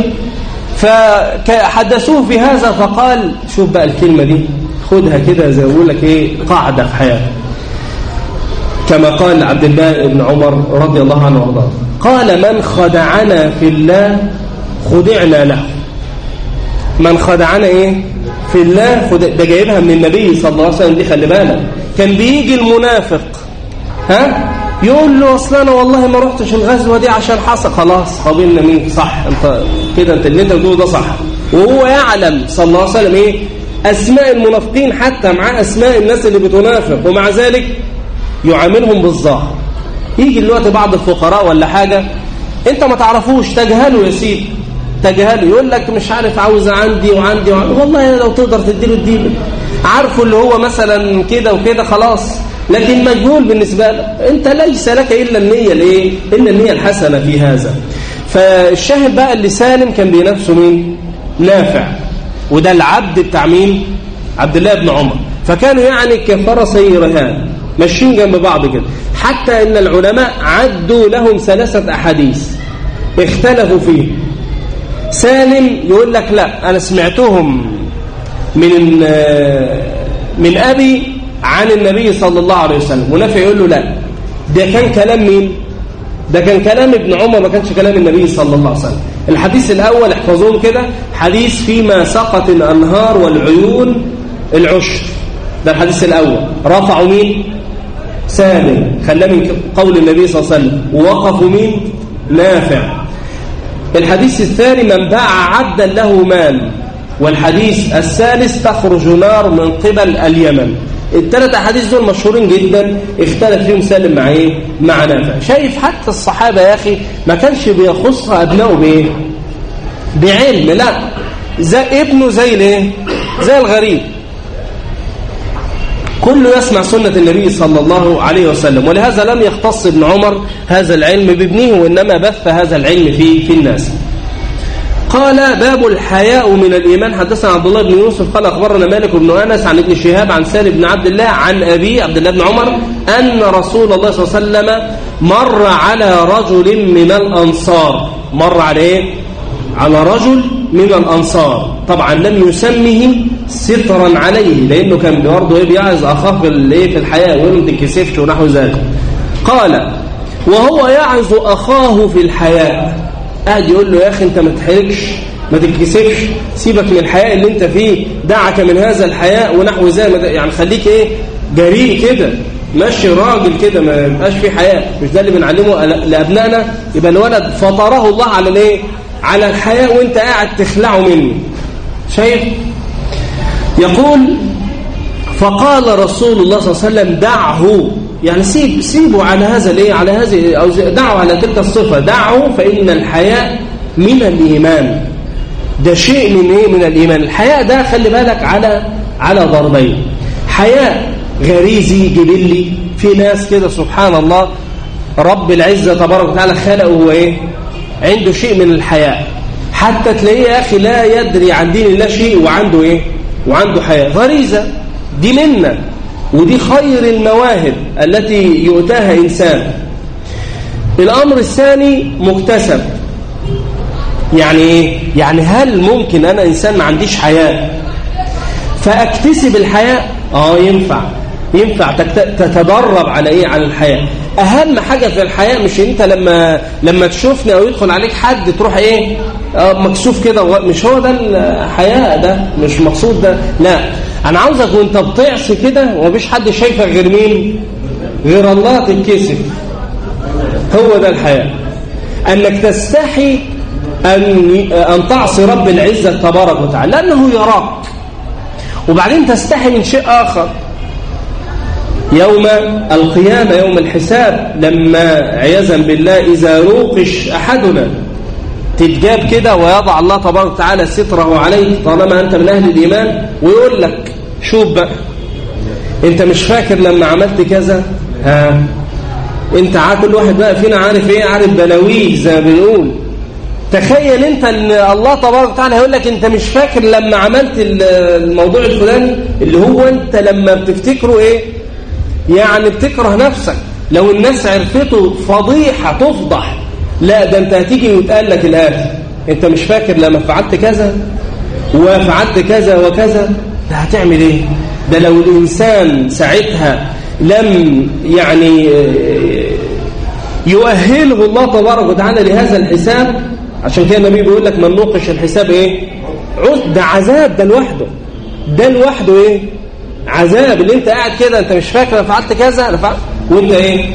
فحدثوه في هذا فقال شوف بقى الكلمة دي خدها كده زي أقول لك إيه قاعدة في حياتك كما قال عبد الله بن عمر رضي الله عنه وارضاه قال من خدعنا في الله خدعنا له من خدعنا ايه في الله خدع ده جايبها من النبي صلى الله عليه وسلم دي خلي بالك كان بيجي المنافق ها يقول له اصل انا والله ما رحتش الغزوه دي عشان حصل خلاص قابلنا مين صح انت كده انت اللي انت بتقوله ده صح وهو يعلم صلى الله عليه وسلم ايه اسماء المنافقين حتى مع اسماء الناس اللي بتنافق ومع ذلك يعاملهم بالظاهر يجي دلوقتي بعض الفقراء ولا حاجه انت ما تعرفوش تجهله يا سيدي تجهله يقول لك مش عارف عاوز عندي وعندي, وعندي. والله لو تقدر تديله اديله عارفه اللي هو مثلا كده وكده خلاص لكن مجهول بالنسبة لك أنت ليس لك إلا النية الإيه؟ إلا النية الحسنة في هذا فالشاهد بقى اللي سالم كان بينافسه مين نافع وده العبد بتاع مين عبد الله بن عمر فكانوا يعني كفرسي رهان ماشيين جنب بعض كده حتى ان العلماء عدوا لهم ثلاثة أحاديث اختلفوا فيه سالم يقول لك لا أنا سمعتهم من من أبي عن النبي صلى الله عليه وسلم ونافع يقول له لا ده كان كلام مين ده كان كلام ابن عمر ما كانش كلام النبي صلى الله عليه وسلم الحديث الأول احفظوه كده حديث فيما سقط الأنهار والعيون العشر ده الحديث الأول رفعوا مين سالم خلاه من قول النبي صلى الله عليه وسلم ووقفوا مين نافع الحديث الثاني من باع عبدا له مال والحديث الثالث تخرج نار من قبل اليمن الثلاث احاديث دول مشهورين جدا اختلف فيهم سالم مع ايه مع نافع شايف حتى الصحابه يا اخي ما كانش بيخص ابنائه بايه بعلم لا زي ابنه زي الايه زي الغريب كله يسمع سنة النبي صلى الله عليه وسلم ولهذا لم يختص ابن عمر هذا العلم بابنه وإنما بث هذا العلم في في الناس قال باب الحياء من الإيمان حدثنا عبد الله بن يوسف قال أخبرنا مالك بن أنس عن ابن شهاب عن سالم بن عبد الله عن أبي عبد الله بن عمر أن رسول الله صلى الله عليه وسلم مر على رجل من الأنصار مر على إيه؟ على رجل من الأنصار طبعا لم يسمه سترا عليه لأنه كان برضه إيه بيعز أخاه في الإيه في الحياة ويقول ما تتكسفش ونحو ذلك قال وهو يعز أخاه في الحياة قاعد يقول له يا أخي أنت ما تحرجش ما تتكسفش سيبك من الحياء اللي أنت فيه دعك من هذا الحياء ونحو ذلك يعني خليك إيه جريء كده ماشي راجل كده ما يبقاش فيه حياء مش ده اللي بنعلمه لأبنائنا يبقى الولد فطره الله على الايه على الحياء وانت قاعد تخلعه منه شايف يقول فقال رسول الله صلى الله عليه وسلم دعه يعني سيب سيبه على هذا الايه على هذه او دعه على تلك الصفه دعه فان الحياء من الايمان ده شيء من ايه من الايمان الحياء ده خلي بالك على على ضربين حياء غريزي جبلي في ناس كده سبحان الله رب العزه تبارك وتعالى خلقه هو ايه عنده شيء من الحياء حتى تلاقيه يا اخي لا يدري عن دين الله شيء وعنده ايه وعنده حياء غريزه دي منا ودي خير المواهب التي يؤتاها إنسان الأمر الثاني مكتسب يعني ايه؟ يعني هل ممكن أنا إنسان ما عنديش حياء فأكتسب الحياء آه ينفع ينفع تتدرب على إيه على الحياء أهم حاجة في الحياء مش أنت لما لما تشوفني أو يدخل عليك حد تروح إيه آه مكسوف كده مش هو ده الحياء ده مش مقصود ده لا أنا عاوزك وأنت بتعصي كده ومفيش حد شايفك غير مين غير الله تتكسف هو ده الحياء أنك تستحي أن أن تعصي رب العزة تبارك وتعالى لأنه يراك وبعدين تستحي من شيء آخر يوم القيامة يوم الحساب لما عياذا بالله إذا روقش أحدنا تتجاب كده ويضع الله تبارك وتعالى ستره عليه طالما أنت من أهل الإيمان ويقول لك شوف بقى أنت مش فاكر لما عملت كذا ها أنت كل واحد بقى فينا عارف إيه عارف بلاويه زي ما بنقول تخيل انت ان الله تبارك وتعالى هيقول لك انت مش فاكر لما عملت الموضوع الفلاني اللي هو انت لما بتفتكره ايه يعني بتكره نفسك لو الناس عرفته فضيحة تفضح لا ده انت هتيجي ويتقال لك الآتي انت مش فاكر لما فعلت كذا وفعلت كذا وكذا ده هتعمل ايه ده لو الإنسان ساعتها لم يعني يؤهله الله تبارك وتعالى لهذا الحساب عشان كده النبي بيقول لك من نوقش الحساب ايه ده عذاب ده لوحده ده لوحده ايه عذاب اللي انت قاعد كده انت مش فاكر انا فعلت كذا انا فعلت وانت ايه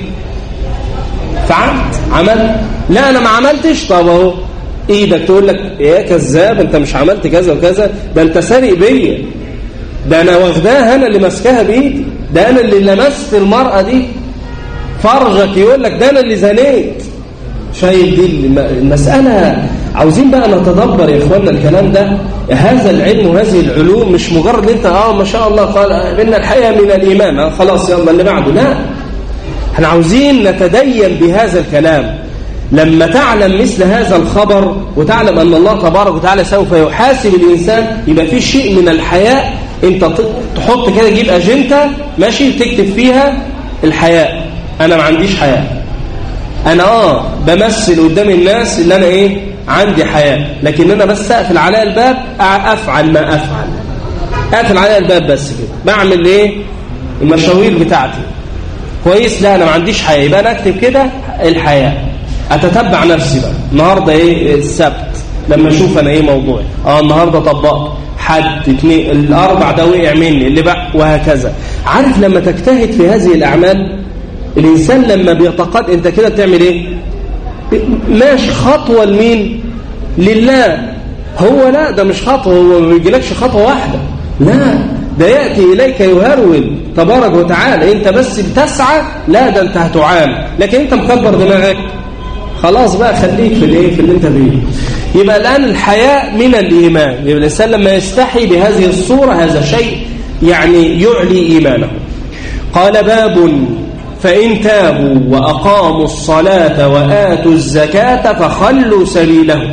فعلت عملت لا انا ما عملتش طب اهو ايدك تقول لك يا كذاب انت مش عملت كذا وكذا ده انت سارق بيا ده انا واخداها انا اللي ماسكاها بايدي ده انا اللي لمست المرأة دي فرجك يقول لك ده انا اللي زنيت شايف دي المسألة عاوزين بقى نتدبر يا اخوانا الكلام ده هذا العلم وهذه العلوم مش مجرد انت اه ما شاء الله قال ان الحياة من الايمان آه خلاص يلا اللي بعده لا احنا عاوزين نتدين بهذا الكلام لما تعلم مثل هذا الخبر وتعلم ان الله تبارك وتعالى سوف يحاسب الانسان يبقى في شيء من الحياء انت تحط كده تجيب اجنته ماشي تكتب فيها الحياء انا ما عنديش حياء انا اه بمثل قدام الناس اللي انا ايه عندي حياة لكن انا بس اقفل عليها الباب افعل ما افعل اقفل عليها الباب بس كده بعمل ايه المشاوير بتاعتي كويس لا انا ما عنديش حياة يبقى انا اكتب كده الحياة اتتبع نفسي بقى النهارده ايه السبت لما اشوف انا ايه موضوعي اه النهارده طبقت حد اثنين الاربع ده وقع مني اللي بقى وهكذا عارف لما تجتهد في هذه الاعمال الإنسان لما بيعتقد أنت كده بتعمل إيه ماشي خطوة لمين لله هو لا ده مش خطوة هو ما بيجيلكش خطوة واحدة لا ده يأتي إليك يهرول تبارك وتعالى أنت بس بتسعى لا ده أنت هتعان لكن أنت مكبر دماغك خلاص بقى خليك في الايه في اللي انت فيه يبقى الآن الحياء من الإيمان يبقى الإنسان لما يستحي بهذه الصورة هذا شيء يعني يعلي إيمانه قال باب فإن تابوا وأقاموا الصلاة وآتوا الزكاة فخلوا سبيلهم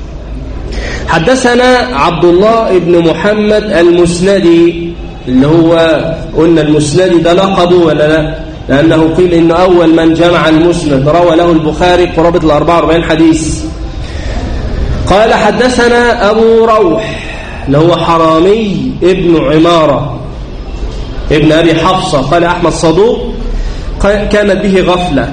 حدثنا عبد الله بن محمد المسندي اللي هو قلنا المسندي ده لقبه ولا لا لأنه قيل إنه أول من جمع المسند روى له البخاري قرابة ال 44 حديث قال حدثنا أبو روح اللي هو حرامي ابن عمارة ابن أبي حفصة قال أحمد صدوق كانت به غفلة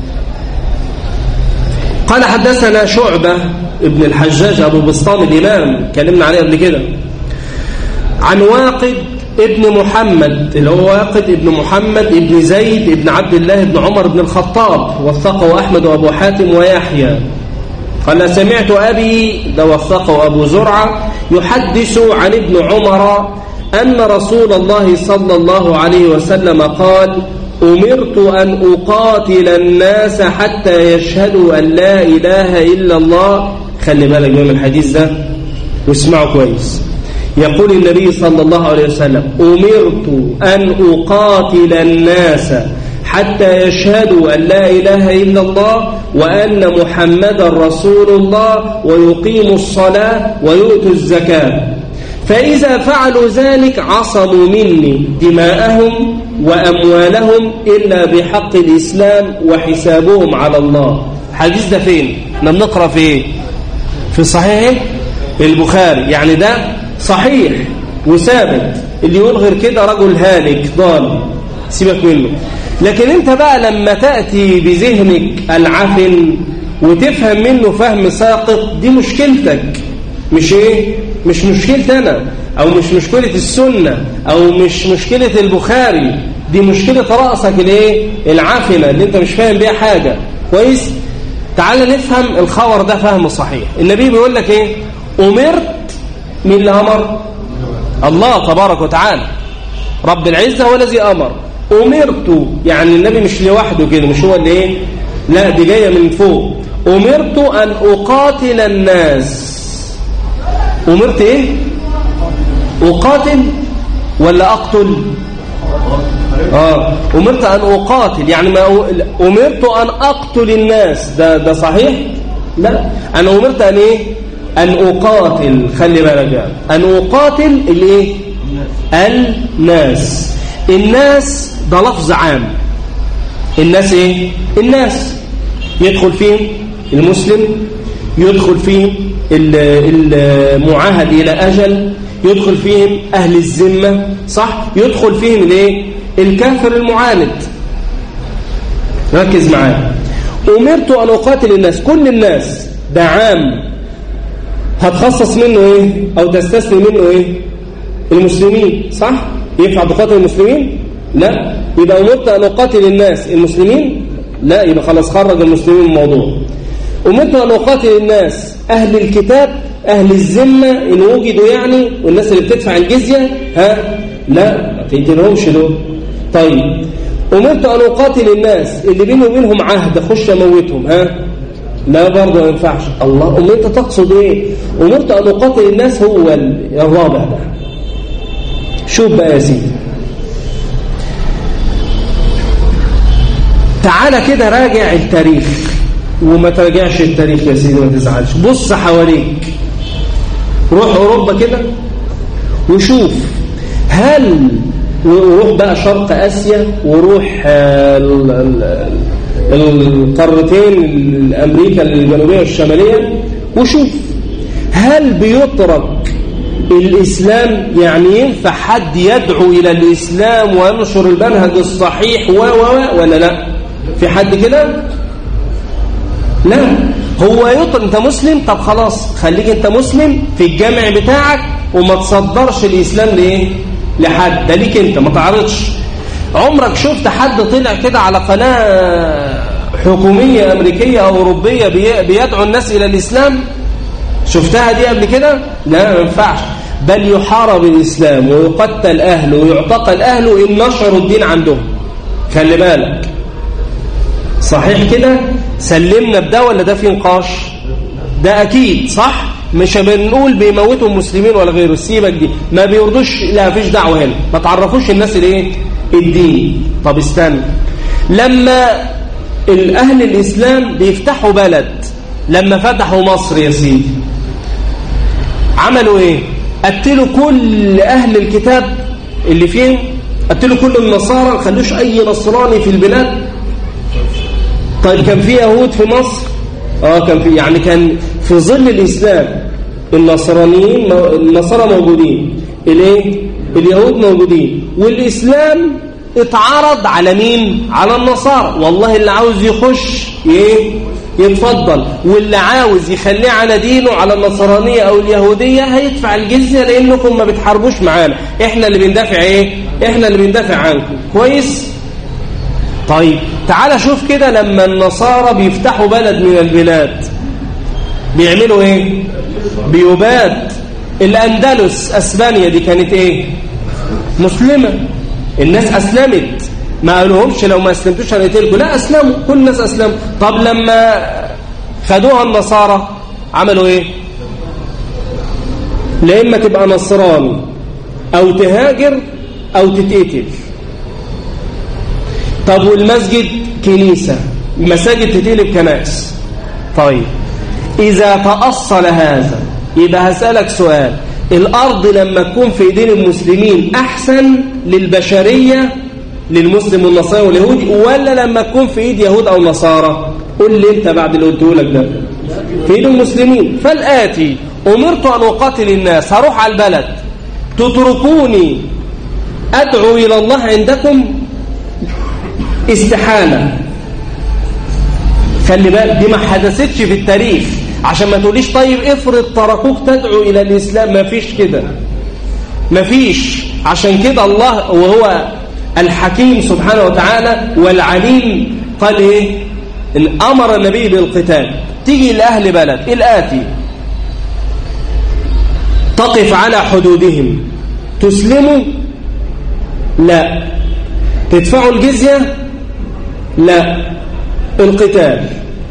قال حدثنا شعبة ابن الحجاج أبو بسطام الإمام كلمنا عليه قبل كده عن واقد ابن محمد اللي هو واقد ابن محمد ابن زيد ابن عبد الله ابن عمر بن الخطاب وثقه أحمد وأبو حاتم ويحيى قال سمعت أبي ده وثقه أبو زرعة يحدث عن ابن عمر أن رسول الله صلى الله عليه وسلم قال أمرت أن أقاتل الناس حتى يشهدوا أن لا إله إلا الله خلي بالك من الحديث ده واسمعوا كويس يقول النبي صلى الله عليه وسلم أمرت أن أقاتل الناس حتى يشهدوا أن لا إله إلا الله وأن محمد رسول الله ويقيموا الصلاة ويؤتوا الزكاة فإذا فعلوا ذلك عصموا مني دماءهم وأموالهم إلا بحق الإسلام وحسابهم على الله حديث ده فين؟ احنا بنقرأ في ايه؟ في صحيح البخاري يعني ده صحيح وثابت اللي يقول غير كده رجل هالك ضال سيبك منه لكن انت بقى لما تأتي بذهنك العفن وتفهم منه فهم ساقط دي مشكلتك مش ايه مش مشكلتي انا او مش مشكلة السنة او مش مشكلة البخاري دي مشكلة رأسك الايه العافنة اللي انت مش فاهم بيها حاجة كويس تعال نفهم الخبر ده فهم صحيح النبي بيقول لك ايه امرت مين اللي امر الله تبارك وتعالى رب العزة هو الذي امر امرت يعني النبي مش لوحده كده مش هو اللي ايه لا دي جايه من فوق امرت ان اقاتل الناس امرت ايه اقاتل ولا اقتل اه امرت ان اقاتل يعني ما امرت ان اقتل الناس ده ده صحيح لا انا امرت ان ايه ان اقاتل خلي بالك ان اقاتل الايه الناس الناس ده لفظ عام الناس ايه الناس يدخل فيهم المسلم يدخل فيهم المعاهد الى اجل يدخل فيهم اهل الذمه صح يدخل فيهم الايه الكافر المعاند ركز معايا امرت ان اقاتل الناس كل الناس ده عام هتخصص منه ايه او تستثني منه ايه المسلمين صح ينفع تقاتل المسلمين لا يبقى امرت ان اقاتل الناس المسلمين لا يبقى خلاص خرج المسلمين من الموضوع امرت ان اقاتل الناس اهل الكتاب اهل الذمه ان وجدوا يعني والناس اللي بتدفع الجزيه ها لا ما تقتلهمش دول طيب امرت ان اقاتل الناس اللي بيني وبينهم عهد اخش اموتهم ها لا برضه ما ينفعش الله امال انت تقصد ايه امرت ان اقاتل الناس هو الرابع ده شوف بقى يا سيدي تعالى كده راجع التاريخ وما تراجعش التاريخ يا سيدي ما تزعلش بص حواليك روح اوروبا كده وشوف هل وروح بقى شرق اسيا وروح القارتين امريكا الجنوبيه والشماليه وشوف هل بيترك الإسلام يعني ينفع حد يدعو إلى الإسلام وينشر المنهج الصحيح و و ولا لا في حد كده لا هو يطلب انت مسلم طب خلاص خليك انت مسلم في الجامع بتاعك وما تصدرش الإسلام لإيه لحد ده ليك انت ما تعرضش عمرك شفت حد طلع كده على قناة حكومية أمريكية أو أوروبية بيدعو الناس إلى الإسلام شفتها دي قبل كده لا ما ينفعش بل يحارب الإسلام ويقتل أهله ويعتقل أهله إن نشروا الدين عندهم خلي بالك صحيح كده سلمنا بده ولا ده في نقاش ده أكيد صح مش بنقول بيموتوا المسلمين ولا غيره سيبك دي ما بيرضوش لا فيش دعوه هنا ما تعرفوش الناس الايه الدين طب استنى لما الاهل الاسلام بيفتحوا بلد لما فتحوا مصر يا سيدي عملوا ايه قتلوا كل اهل الكتاب اللي فيهم قتلوا كل النصارى ما خلوش اي نصراني في البلاد طيب كان في يهود في مصر اه كان في يعني كان في ظل الاسلام النصرانيين النصارى موجودين الايه اليهود موجودين والاسلام اتعرض على مين على النصارى والله اللي عاوز يخش ايه يتفضل واللي عاوز يخليه على دينه على النصرانية أو اليهودية هيدفع الجزية لأنكم ما بتحاربوش معانا إحنا اللي بندافع إيه إحنا اللي بندافع عنكم كويس طيب تعال شوف كده لما النصارى بيفتحوا بلد من البلاد بيعملوا إيه بيباد الأندلس أسبانيا دي كانت إيه مسلمة الناس أسلمت ما قالوهمش لو ما اسلمتوش هنقتلكم لا اسلموا كل الناس اسلموا طب لما خدوها النصارى عملوا ايه لا اما تبقى نصراني او تهاجر او تتقتل طب والمسجد كنيسة المساجد تتقلب كنائس طيب إذا تأصل هذا يبقى هسألك سؤال الأرض لما تكون في إيدين المسلمين أحسن للبشرية للمسلم والنصارى واليهودي ولا لما تكون في إيد يهود أو نصارى قل لي أنت بعد اللي قلته لك ده في إيد المسلمين فالآتي أمرت أن أقاتل الناس هروح على البلد تتركوني أدعو إلى الله عندكم استحالة خلي بالك دي ما حدثتش في التاريخ عشان ما تقوليش طيب افرض تركوك تدعو إلى الإسلام ما فيش كده ما فيش عشان كده الله وهو الحكيم سبحانه وتعالى والعليم قال ايه إن أمر النبي بالقتال تيجي لأهل بلد الآتي تقف على حدودهم تسلموا لا تدفعوا الجزية لا القتال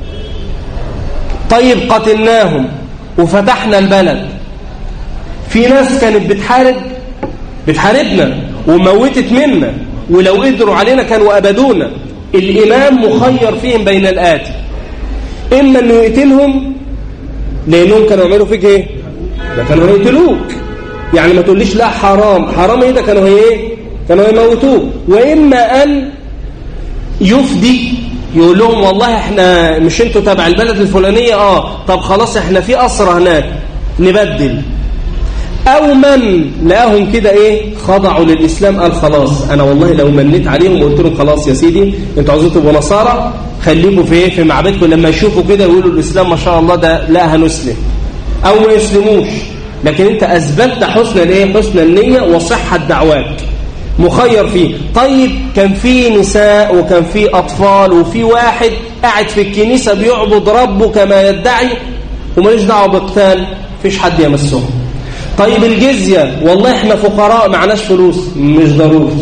طيب قتلناهم وفتحنا البلد في ناس كانت بتحارب بتحاربنا وموتت منا ولو قدروا علينا كانوا أبدونا الإمام مخير فيهم بين الآتي إما أنه يقتلهم لأنهم كانوا يعملوا فيك إيه ده كانوا هيقتلوك يعني ما تقوليش لا حرام حرام إيه ده كانوا هي إيه كانوا هيموتوك وإما أن يفدي يقول لهم والله احنا مش انتوا تبع البلد الفلانية اه طب خلاص احنا في أسرة هناك نبدل أو من لقاهم كده إيه خضعوا للإسلام قال خلاص أنا والله لو منيت عليهم وقلت لهم خلاص يا سيدي أنتوا عاوزين تبقوا نصارى خليكم في إيه في معبدكم لما يشوفوا كده يقولوا الإسلام ما شاء الله ده لا هنسلم أو ما يسلموش لكن أنت أثبتت حسن الإيه حسن النية وصحة دعواك مخير فيه طيب كان في نساء وكان في أطفال وفي واحد قاعد في الكنيسة بيعبد ربه كما يدعي وماليش دعوه بقتال فيش حد يمسهم طيب الجزية والله احنا فقراء معناش فلوس مش ضروري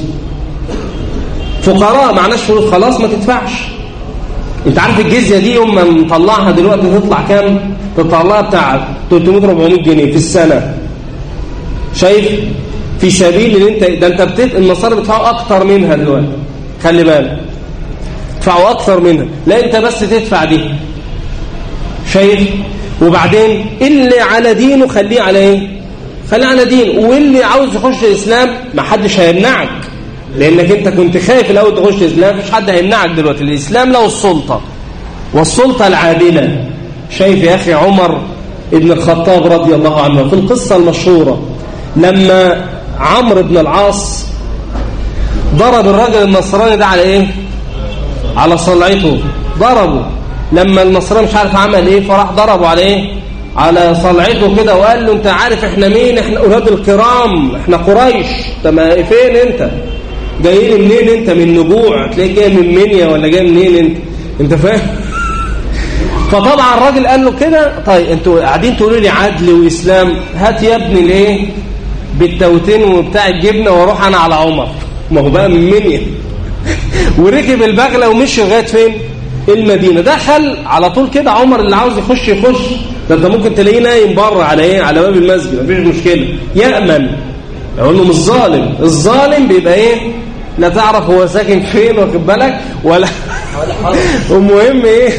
فقراء معناش فلوس خلاص ما تدفعش انت عارف الجزية دي يوم ما نطلعها دلوقتي تطلع كام تطلعها بتاع 300 400 جنيه في السنة شايف في سبيل ان انت ده انت بتت... النصارى بيدفعوا اكتر منها دلوقتي خلي بالك يدفعوا اكتر منها لا انت بس تدفع دي شايف وبعدين اللي على دينه خليه على ايه خليه على دينه واللي عاوز يخش الاسلام ما حدش هيمنعك لانك انت كنت خايف الاول تخش الاسلام مفيش حد هيمنعك دلوقتي الاسلام له السلطه والسلطه العادله شايف يا اخي عمر ابن الخطاب رضي الله عنه في القصه المشهوره لما عمرو بن العاص ضرب الراجل النصراني ده على ايه على صلعته ضربه لما النصراني مش عارف عمل ايه فراح ضربه على ايه على صلعته كده وقال له انت عارف احنا مين احنا اولاد الكرام احنا قريش انت ما فين انت جاي لي منين انت من نجوع تلاقيك جاي من منيا ولا جاي منين انت انت فاهم فطبعا الراجل قال له كده طيب انتوا قاعدين تقولوا لي عدل واسلام هات يا ابني الايه بالتوتين وبتاع الجبنه واروح انا على عمر ما هو بقى من منيا وركب البغله ومشي لغايه فين المدينه دخل على طول كده عمر اللي عاوز يخش يخش ده انت ممكن تلاقيه نايم بره على ايه على باب المسجد مفيش مشكله يامن يقول له مش ظالم الظالم بيبقى ايه لا تعرف هو ساكن فين واخد بالك ولا المهم ايه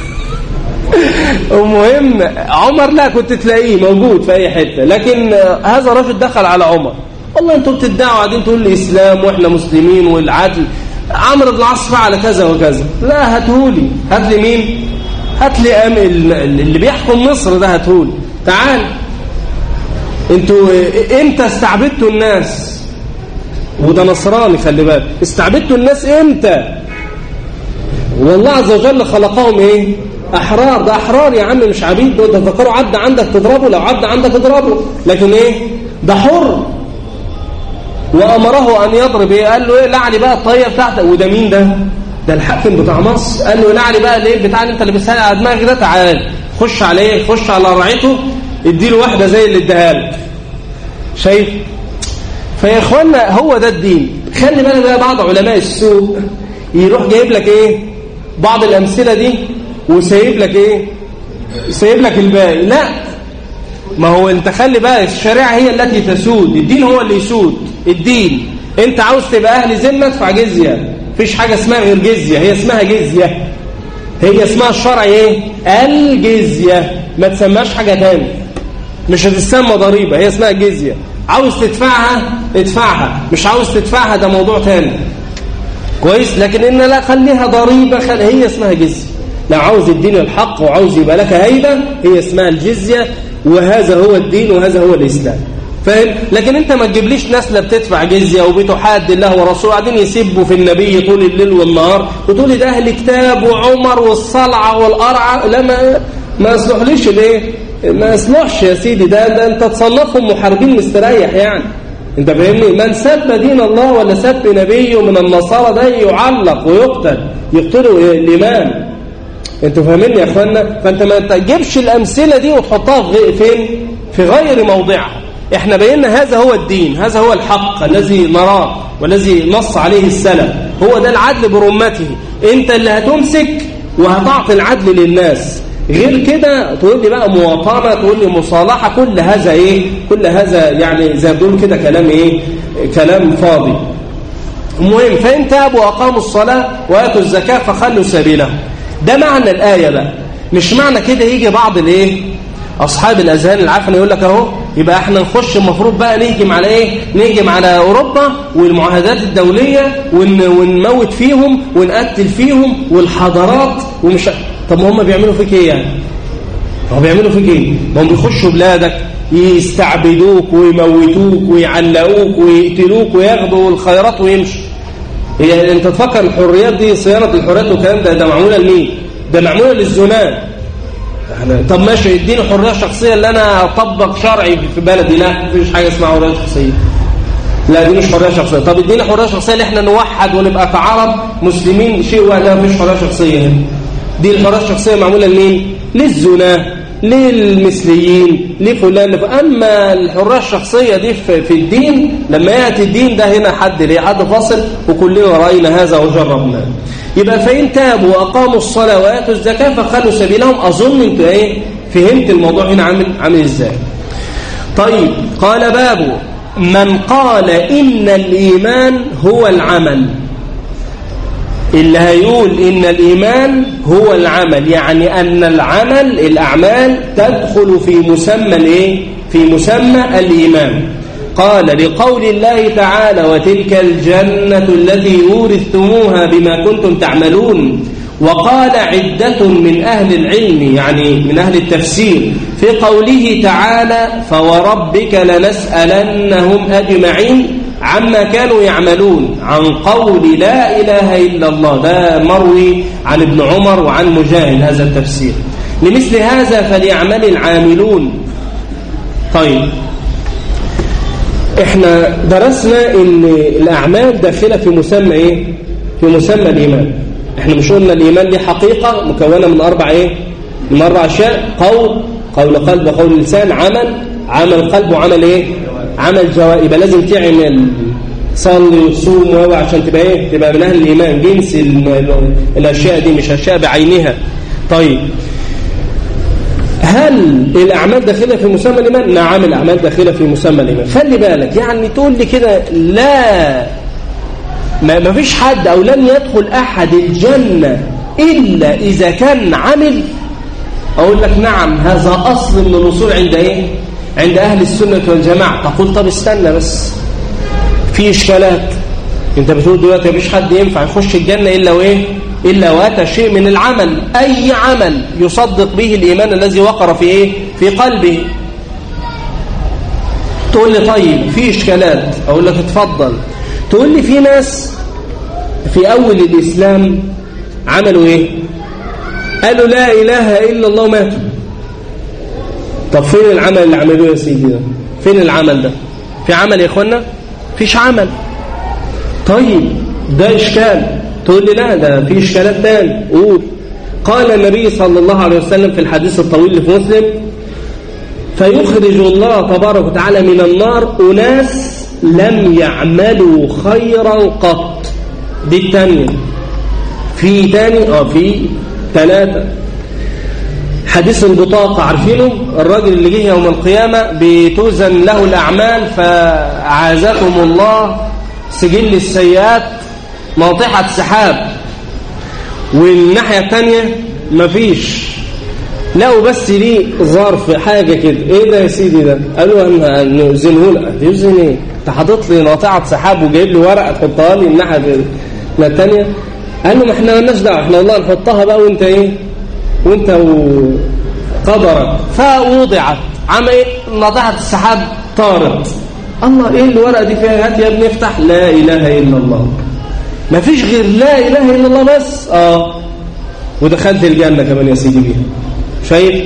المهم عمر لا كنت تلاقيه موجود في اي حته لكن هذا الرجل دخل على عمر والله انتوا بتدعوا قاعدين تقول الاسلام واحنا مسلمين والعدل عمرو بن العاص فعل كذا وكذا لا هاتهولي هات لي مين هات لي أم اللي بيحكم مصر ده هاتهولي تعال انتوا امتى استعبدتوا الناس وده نصراني خلي بالك استعبدتوا الناس امتى والله عز وجل خلقهم ايه احرار ده احرار يا عم مش عبيد ده تفكروا عدى عندك تضربه لو عدى عندك تضربه لكن ايه ده حر وامره ان يضرب ايه قال له ايه لعني بقى الطاقيه بتاعتك وده مين ده ده الحاكم بتاع مصر قال له لعني بقى الايه بتاع اللي انت لابسها على دماغك ده تعال خش عليه خش على رعيته اديله واحده زي اللي اداها لك شايف فيا اخوانا هو ده الدين خلي بالك بقى بعض علماء السوق يروح جايب لك ايه بعض الامثله دي وسايب لك ايه سايب لك الباقي لا ما هو انت خلي بقى الشريعه هي التي تسود الدين هو اللي يسود الدين انت عاوز تبقى اهل ذمه ادفع جزيه مفيش حاجه اسمها غير جزيه هي اسمها جزيه هي اسمها الشرع ايه الجزيه ما تسماش حاجه تاني مش هتسمى ضريبة هي اسمها جزية عاوز تدفعها ادفعها مش عاوز تدفعها ده موضوع تاني كويس لكن ان لا خليها ضريبة خل... هي اسمها جزية لو عاوز الدين الحق وعاوز يبقى لك هيبة هي اسمها الجزية وهذا هو الدين وهذا هو الإسلام فاهم لكن انت ما تجيبليش ناس لا بتدفع جزيه وبتحاد الله ورسوله قاعدين يسبوا في النبي طول الليل والنهار وتقول ده اهل كتاب وعمر والصلعه والقرعه لا ما ما يصلحليش ليه ما يصلحش يا سيدي ده, ده انت تصنفهم محاربين مستريح يعني انت فاهمني من سب دين الله ولا سب نبيه من النصارى ده يعلق ويقتل يقتلوا الامام انتوا فاهمين يا اخوانا فانت ما تجيبش الامثله دي وتحطها في فين في غير موضعها احنا بينا هذا هو الدين هذا هو الحق الذي نراه والذي نص عليه السلف هو ده العدل برمته انت اللي هتمسك وهتعطي العدل للناس غير كده تقول لي بقى مواطنه تقول لي مصالحه كل هذا ايه كل هذا يعني زي ما كده كلام ايه كلام فاضي المهم فان تابوا واقاموا الصلاه واتوا الزكاه فخلوا سبيلهم ده معنى الايه بقى مش معنى كده يجي بعض الايه اصحاب الاذهان العفنه يقول لك اهو يبقى احنا نخش المفروض بقى نهجم على ايه نهجم على اوروبا والمعاهدات الدوليه ون ونموت فيهم ونقتل فيهم والحضارات ومش طب ما هم بيعملوا فيك ايه يعني هم بيعملوا فيك ايه ما هم بيخشوا بلادك يستعبدوك ويموتوك ويعلقوك ويقتلوك وياخدوا الخيرات ويمشوا هي انت تفكر الحريات دي صيانه الحريات والكلام ده ده معموله لمين ده معموله للزناه طب ماشي اديني حريه شخصيه اللي انا اطبق شرعي في بلدي لا مفيش حاجه اسمها حريه شخصيه لا دي مش حريه شخصيه طب اديني حريه شخصيه اللي احنا نوحد ونبقى كعرب مسلمين شيء ولا مفيش حريه شخصيه هنا دي الحريه الشخصيه معموله لمين للزنا للمثليين لفلان اما الحريه الشخصيه دي في الدين لما ياتي الدين ده هنا حد ليه حد فاصل وكلنا راينا هذا وجربناه يبقى فإن تابوا وأقاموا الصلاة وآتوا الزكاة فخلوا سبيلهم أظن أنت إيه فهمت الموضوع هنا عامل عامل إزاي طيب قال باب من قال إن الإيمان هو العمل اللي هيقول إن الإيمان هو العمل يعني أن العمل الأعمال تدخل في مسمى الإيه في مسمى الإيمان قال لقول الله تعالى وتلك الجنة التي أورثتموها بما كنتم تعملون وقال عدة من أهل العلم يعني من أهل التفسير في قوله تعالى فوربك لنسألنهم أجمعين عما كانوا يعملون عن قول لا إله إلا الله ده مروي عن ابن عمر وعن مجاهد هذا التفسير لمثل هذا فليعمل العاملون طيب احنا درسنا ان الاعمال داخله في مسمى ايه في مسمى الايمان احنا مش قلنا الايمان دي حقيقه مكونه من اربع ايه من اربع اشياء قول قول قلب قول لسان عمل عمل قلب وعمل ايه عمل جوارح يبقى لازم تعمل صلي وصوم وهو عشان تبقى ايه تبقى من اهل الايمان جنس الاشياء دي مش اشياء بعينها طيب هل الأعمال داخلة في مسمى الإيمان؟ نعم الأعمال داخلة في مسمى الإيمان خلي بالك يعني تقول لي كده لا ما فيش حد أو لن يدخل أحد الجنة إلا إذا كان عمل أقول لك نعم هذا أصل من الوصول عند إيه؟ عند أهل السنة والجماعة تقول طب استنى بس في إشكالات أنت بتقول دلوقتي مفيش حد ينفع يخش الجنة إلا وإيه؟ إلا واتى شيء من العمل أي عمل يصدق به الإيمان الذي وقر في إيه؟ في قلبه تقول لي طيب في إشكالات أقول لك اتفضل تقول لي في ناس في أول الإسلام عملوا إيه قالوا لا إله إلا الله ماتوا طب فين العمل اللي عملوه يا سيدي ده فين العمل ده في عمل يا إخوانا فيش عمل طيب ده إشكال تقول لي لا ده في إشكالات تاني قول قال النبي صلى الله عليه وسلم في الحديث الطويل اللي في مسلم فيخرج الله تبارك وتعالى من النار أناس لم يعملوا خيرا قط دي الثانية في تاني اه في ثلاثة حديث البطاقة عارفينه الراجل اللي جه يوم القيامة بتوزن له الأعمال فعازكم الله سجل السيئات ناطحة سحاب والناحية الثانية مفيش لقوا بس ليه ظرف حاجة كده ايه ده يا سيدي ده قالوا نوزنه لك يوزن ايه انت حاطط لي ناطعة سحاب وجايب لي ورقة تحطها لي الناحية الثانية قال له ما احنا مالناش دعوه احنا والله نحطها بقى وانت ايه وانت وقدرك فوضعت عم ايه ناطحة السحاب طارت الله ايه الورقة دي فيها هات يا ابني افتح لا اله الا الله ما فيش غير لا اله الا الله بس اه ودخلت الجنة كمان يا سيدي بيها شايف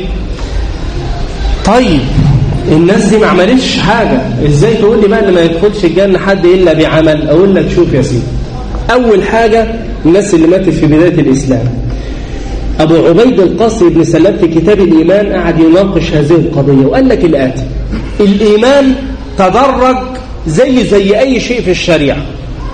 طيب الناس دي ما عملتش حاجة ازاي تقول لي بقى ان ما يدخلش الجنة حد الا بعمل اقول لك شوف يا سيدي اول حاجة الناس اللي ماتت في بداية الاسلام ابو عبيد القاسي بن سلام في كتاب الايمان قعد يناقش هذه القضية وقال لك الاتي الايمان تدرج زي زي اي شيء في الشريعة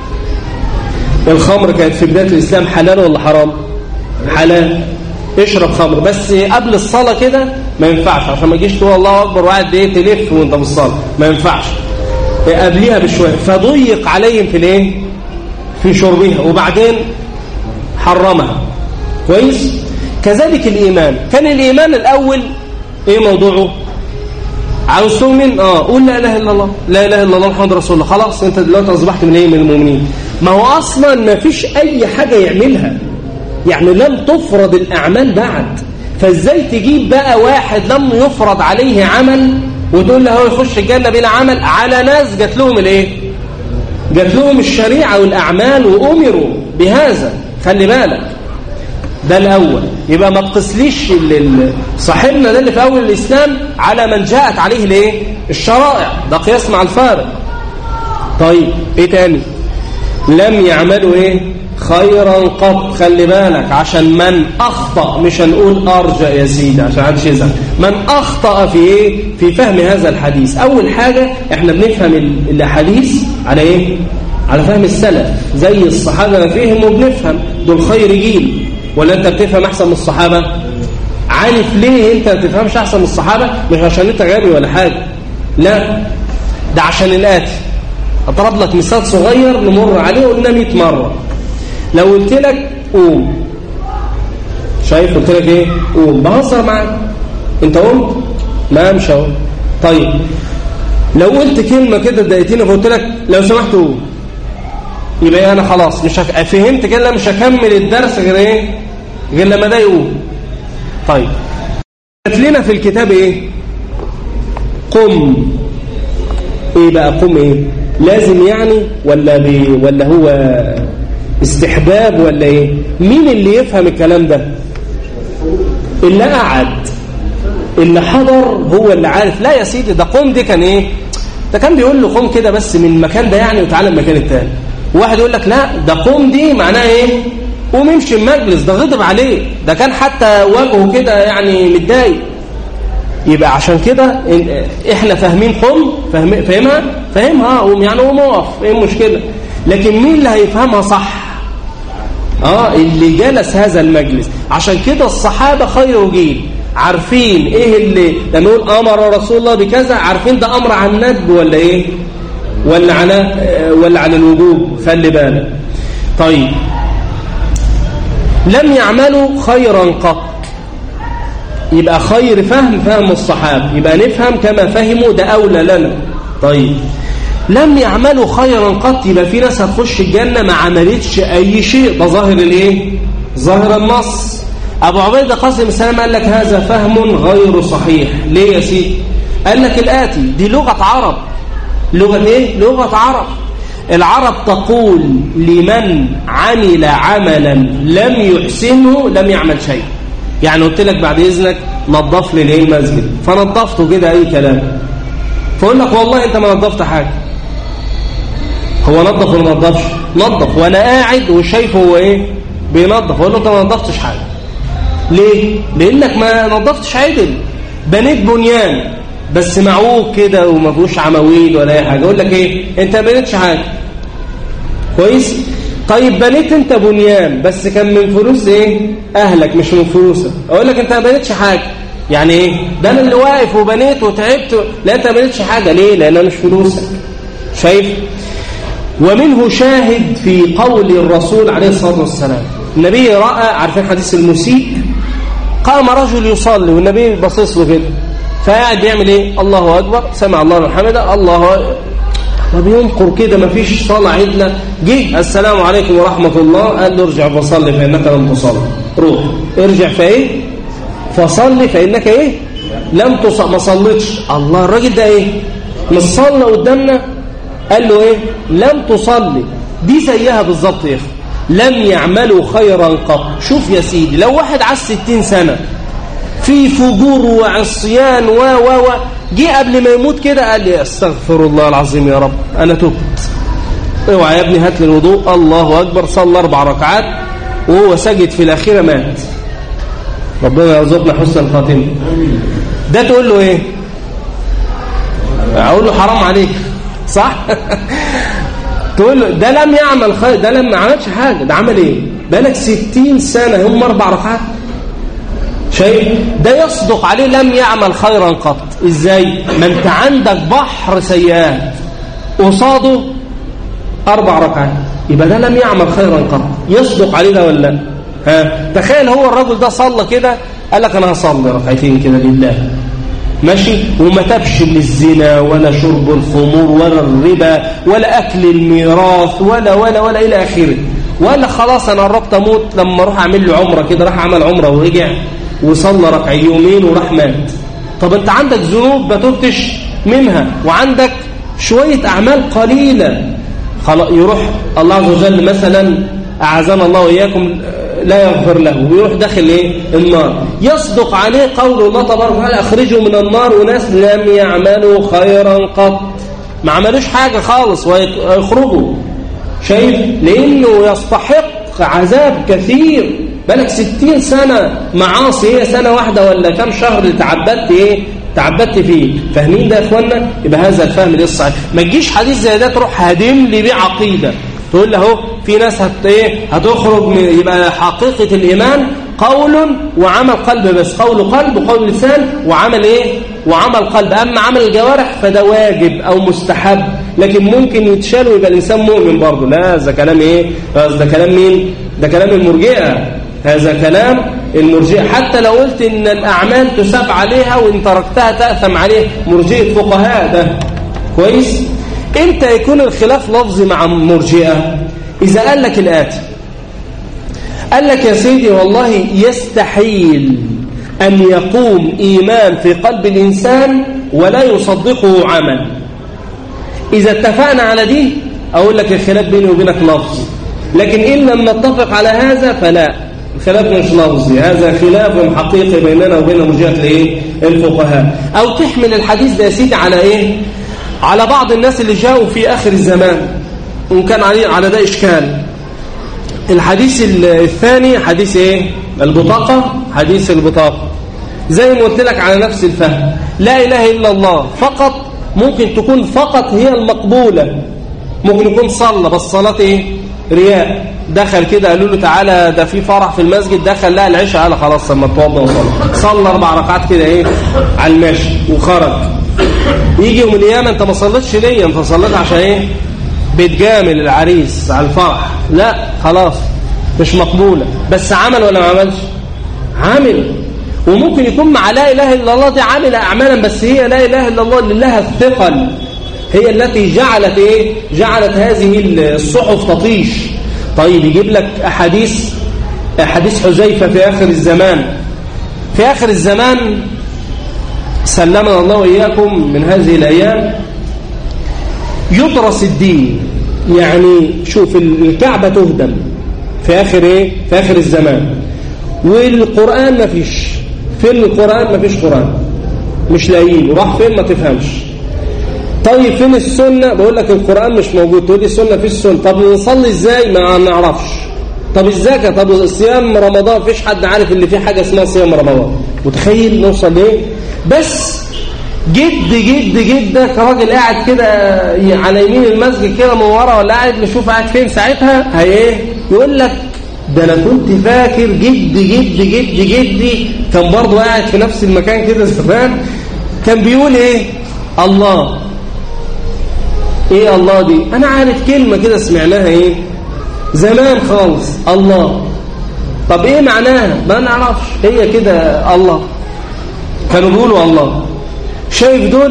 الخمر كانت في بداية الاسلام حلال ولا حرام حلال اشرب خمر بس قبل الصلاة كده ما ينفعش عشان ما تجيش تقول الله أكبر وقاعد ايه تلف وانت في الصلاة ما ينفعش قبليها بشوية فضيق عليهم في الايه في شربها وبعدين حرمها كويس كذلك الإيمان كان الإيمان الأول ايه موضوعه عاوز تؤمن اه قول لا اله الا الله لا اله الا الله محمد رسول الله خلاص انت دلوقتي اصبحت من ايه من المؤمنين ما هو اصلا ما فيش اي حاجه يعملها يعني لم تفرض الأعمال بعد فازاي تجيب بقى واحد لم يفرض عليه عمل وتقول له هو يخش الجنة بلا عمل على ناس جات لهم الايه جات لهم الشريعة والأعمال وأمروا بهذا خلي بالك ده الأول يبقى ما تقسليش صاحبنا ده اللي في أول الإسلام على من جاءت عليه الايه الشرائع ده قياس مع الفارق طيب ايه تاني لم يعملوا ايه خيرا قط خلي بالك عشان من أخطأ مش هنقول أرجع يا سيدي عشان عادش يزعل من أخطأ في إيه في فهم هذا الحديث أول حاجة إحنا بنفهم الحديث على إيه على فهم السلف زي الصحابة ما فهموا بنفهم دول خير جيل ولا أنت بتفهم أحسن من الصحابة عارف ليه أنت ما بتفهمش أحسن من الصحابة مش عشان أنت غبي ولا حاجة لا ده عشان الآتي أضرب لك مثال صغير نمر عليه قلنا 100 مرة لو قلت لك قوم شايف قلت لك ايه قوم بهزر معاك انت قمت ما مش اهو طيب لو قلت كلمه كده ضايقتني فقلت لك لو سمحت قوم يبقى انا خلاص مش هك... فهمت كده مش هكمل الدرس غير ايه غير لما ده يقوم طيب جات لنا في الكتاب ايه قم ايه بقى قم ايه لازم يعني ولا بي ولا هو استحباب ولا ايه مين اللي يفهم الكلام ده اللي قعد اللي حضر هو اللي عارف لا يا سيدي ده قوم دي كان ايه ده كان بيقول له قوم كده بس من المكان ده يعني وتعالى المكان التاني واحد يقول لك لا ده قوم دي معناها ايه قوم امشي المجلس ده غضب عليه ده كان حتى وجهه كده يعني متضايق يبقى عشان كده احنا فاهمين قم فاهم فاهمها فاهمها قوم يعني قوم اقف ايه المشكله لكن مين اللي هيفهمها صح اه اللي جلس هذا المجلس عشان كده الصحابة خير جيل عارفين ايه اللي لما نقول امر رسول الله بكذا عارفين ده امر عن ندب ولا ايه ولا على ولا على الوجوب خلي بالك طيب لم يعملوا خيرا قط يبقى خير فهم فهم الصحابة يبقى نفهم كما فهموا ده أولى لنا طيب لم يعملوا خيرا قط يبقى في ناس هتخش الجنة ما عملتش أي شيء ده ظاهر الايه ظاهر النص أبو عبيدة قاسم السلام قال لك هذا فهم غير صحيح ليه يا سيدي قال لك الآتي دي لغة عرب لغة ايه لغة عرب العرب تقول لمن عمل عملا لم يحسنه لم يعمل شيء يعني قلت لك بعد إذنك نظف لي الايه المسجد فنظفته كده أي كلام فأقول لك والله أنت ما نظفت حاجة هو نظف ولا ما نظفش نظف وانا قاعد وشايفه هو ايه بينظف اقول له انت ما نظفتش حاجه ليه لانك ما نظفتش عدل بنيت بنيان بس معوج كده وما فيهوش عواميد ولا اي حاجه اقول لك ايه انت ما بنيتش حاجه كويس طيب بنيت انت بنيان بس كان من فلوس ايه اهلك مش من فلوسك اقول لك انت ما بنيتش حاجه يعني ايه ده انا اللي واقف وبنيت وتعبت لا انت ما بنيتش حاجه ليه لان مش فلوسك شايف ومنه شاهد في قول الرسول عليه الصلاة والسلام النبي رأى عارفين حديث المسيء قام رجل يصلي والنبي باصص له كده فقاعد بيعمل ايه الله اكبر سمع الله لمن حمده الله أكبر. طب ينقر كده ما فيش صلاه عدله جه السلام عليكم ورحمه الله قال له ارجع فصلي فانك لم تصلي روح ارجع فايه فصلي فانك ايه لم تصلي ما صليتش الله الراجل ده ايه مش صلى قدامنا قال له ايه لم تصلي دي زيها بالظبط يا اخي لم يعملوا خيرا قط شوف يا سيدي لو واحد عاش 60 سنه في فجور وعصيان و و و جه قبل ما يموت كده قال لي استغفر الله العظيم يا رب انا تبت اوعى يا ابني هات لي الوضوء الله اكبر صلى اربع ركعات وهو سجد في الاخيره مات ربنا يرزقنا حسن الخاتمه ده تقول له ايه اقول له حرام عليك صح تقول له ده لم يعمل خير ده لم ما عملش حاجه ده عمل ايه بقالك 60 سنه هم اربع ركعات شايف ده يصدق عليه لم يعمل خيرا قط ازاي ما انت عندك بحر سيئات قصاده اربع ركعات يبقى ده لم يعمل خيرا قط يصدق عليه ده ولا لا ها تخيل هو الرجل ده صلى كده قال لك انا هصلي ركعتين كده لله ماشي وما تبش للزنا ولا شرب الخمور ولا الربا ولا اكل الميراث ولا ولا ولا الى اخره ولا خلاص انا قربت اموت لما اروح اعمل له عمره كده راح عمل عمره ورجع وصلى ركع يومين وراح مات طب انت عندك ذنوب ما تبتش منها وعندك شويه اعمال قليله خلاص يروح الله عز وجل مثلا اعاذنا الله واياكم لا يغفر له ويروح داخل ايه النار يصدق عليه قول الله تبارك وتعالى اخرجوا من النار وناس لم يعملوا خيرا قط ما عملوش حاجه خالص ويخرجوا شايف لانه يستحق عذاب كثير بالك ستين سنة معاصي هي سنة واحدة ولا كم شهر اللي تعبدت ايه تعبدت فيه فاهمين ده يا اخوانا يبقى هذا الفهم ده الصحيح ما تجيش حديث زي ده تروح هادم لي بيه عقيدة تقول له اهو في ناس هت ايه هتخرج من يبقى حقيقة الإيمان قول وعمل قلب بس قول قلب وقول لسان وعمل ايه وعمل قلب أما عمل الجوارح فده واجب أو مستحب لكن ممكن يتشال ويبقى الإنسان مؤمن برضه لا ده كلام ايه ده كلام مين ده كلام المرجئة هذا كلام المرجئة حتى لو قلت ان الأعمال تساب عليها وان تركتها تأثم عليه مرجئة فقهاء ده كويس امتى يكون الخلاف لفظي مع مرجئة إذا قال لك الآتي قال لك يا سيدي والله يستحيل أن يقوم إيمان في قلب الإنسان ولا يصدقه عمل إذا اتفقنا على دي أقول لك الخلاف بيني وبينك لفظي لكن إن لم نتفق على هذا فلا الخلاف مش لفظي هذا خلاف حقيقي بيننا وبين مرجئة الايه الفقهاء أو تحمل الحديث ده يا سيدي على إيه على بعض الناس اللي جاءوا في آخر الزمان وإن كان عليه على ده إشكال الحديث الثاني حديث إيه البطاقة حديث البطاقة زي ما قلت لك على نفس الفهم لا إله إلا الله فقط ممكن تكون فقط هي المقبولة ممكن يكون صلى بس صلاة إيه رياء دخل كده قالوا له تعالى ده في فرح في المسجد دخل لا العشاء قال خلاص لما اتوضى وصلى صلى اربع ركعات كده ايه على المشي وخرج يجي يوم القيامه انت ما صليتش ليه انت صليت عشان ايه بتجامل العريس على الفرح لا خلاص مش مقبوله بس عمل ولا ما عملش عامل وممكن يكون مع لا اله الا الله دي عامل اعمالا بس هي لا اله الا الله اللي لها الثقل هي التي جعلت ايه جعلت هذه الصحف تطيش طيب يجيب لك احاديث احاديث حذيفه في اخر الزمان في اخر الزمان سلمنا الله واياكم من هذه الايام يدرس الدين يعني شوف الكعبه تهدم في اخر ايه في اخر الزمان والقران ما فيش فين القران ما فيش قران مش لاقيين وراح فين ما تفهمش طيب فين السنة بقول لك القرآن مش موجود تقول لي السنة في السنة طب نصلي ازاي ما نعرفش طب الزكاة طب صيام رمضان فيش حد عارف اللي فيه حاجة اسمها صيام رمضان متخيل نوصل ليه بس جد جد جدك راجل قاعد كده على يمين المسجد كده من ورا ولا قاعد نشوف قاعد فين ساعتها هي ايه يقول لك ده انا كنت فاكر جد جد جد جدي كان برضه قاعد في نفس المكان كده زمان كان بيقول ايه الله ايه الله دي انا عارف كلمة كده سمعناها ايه زمان خالص الله طب ايه معناها ما نعرفش هي كده الله كانوا بيقولوا الله شايف دول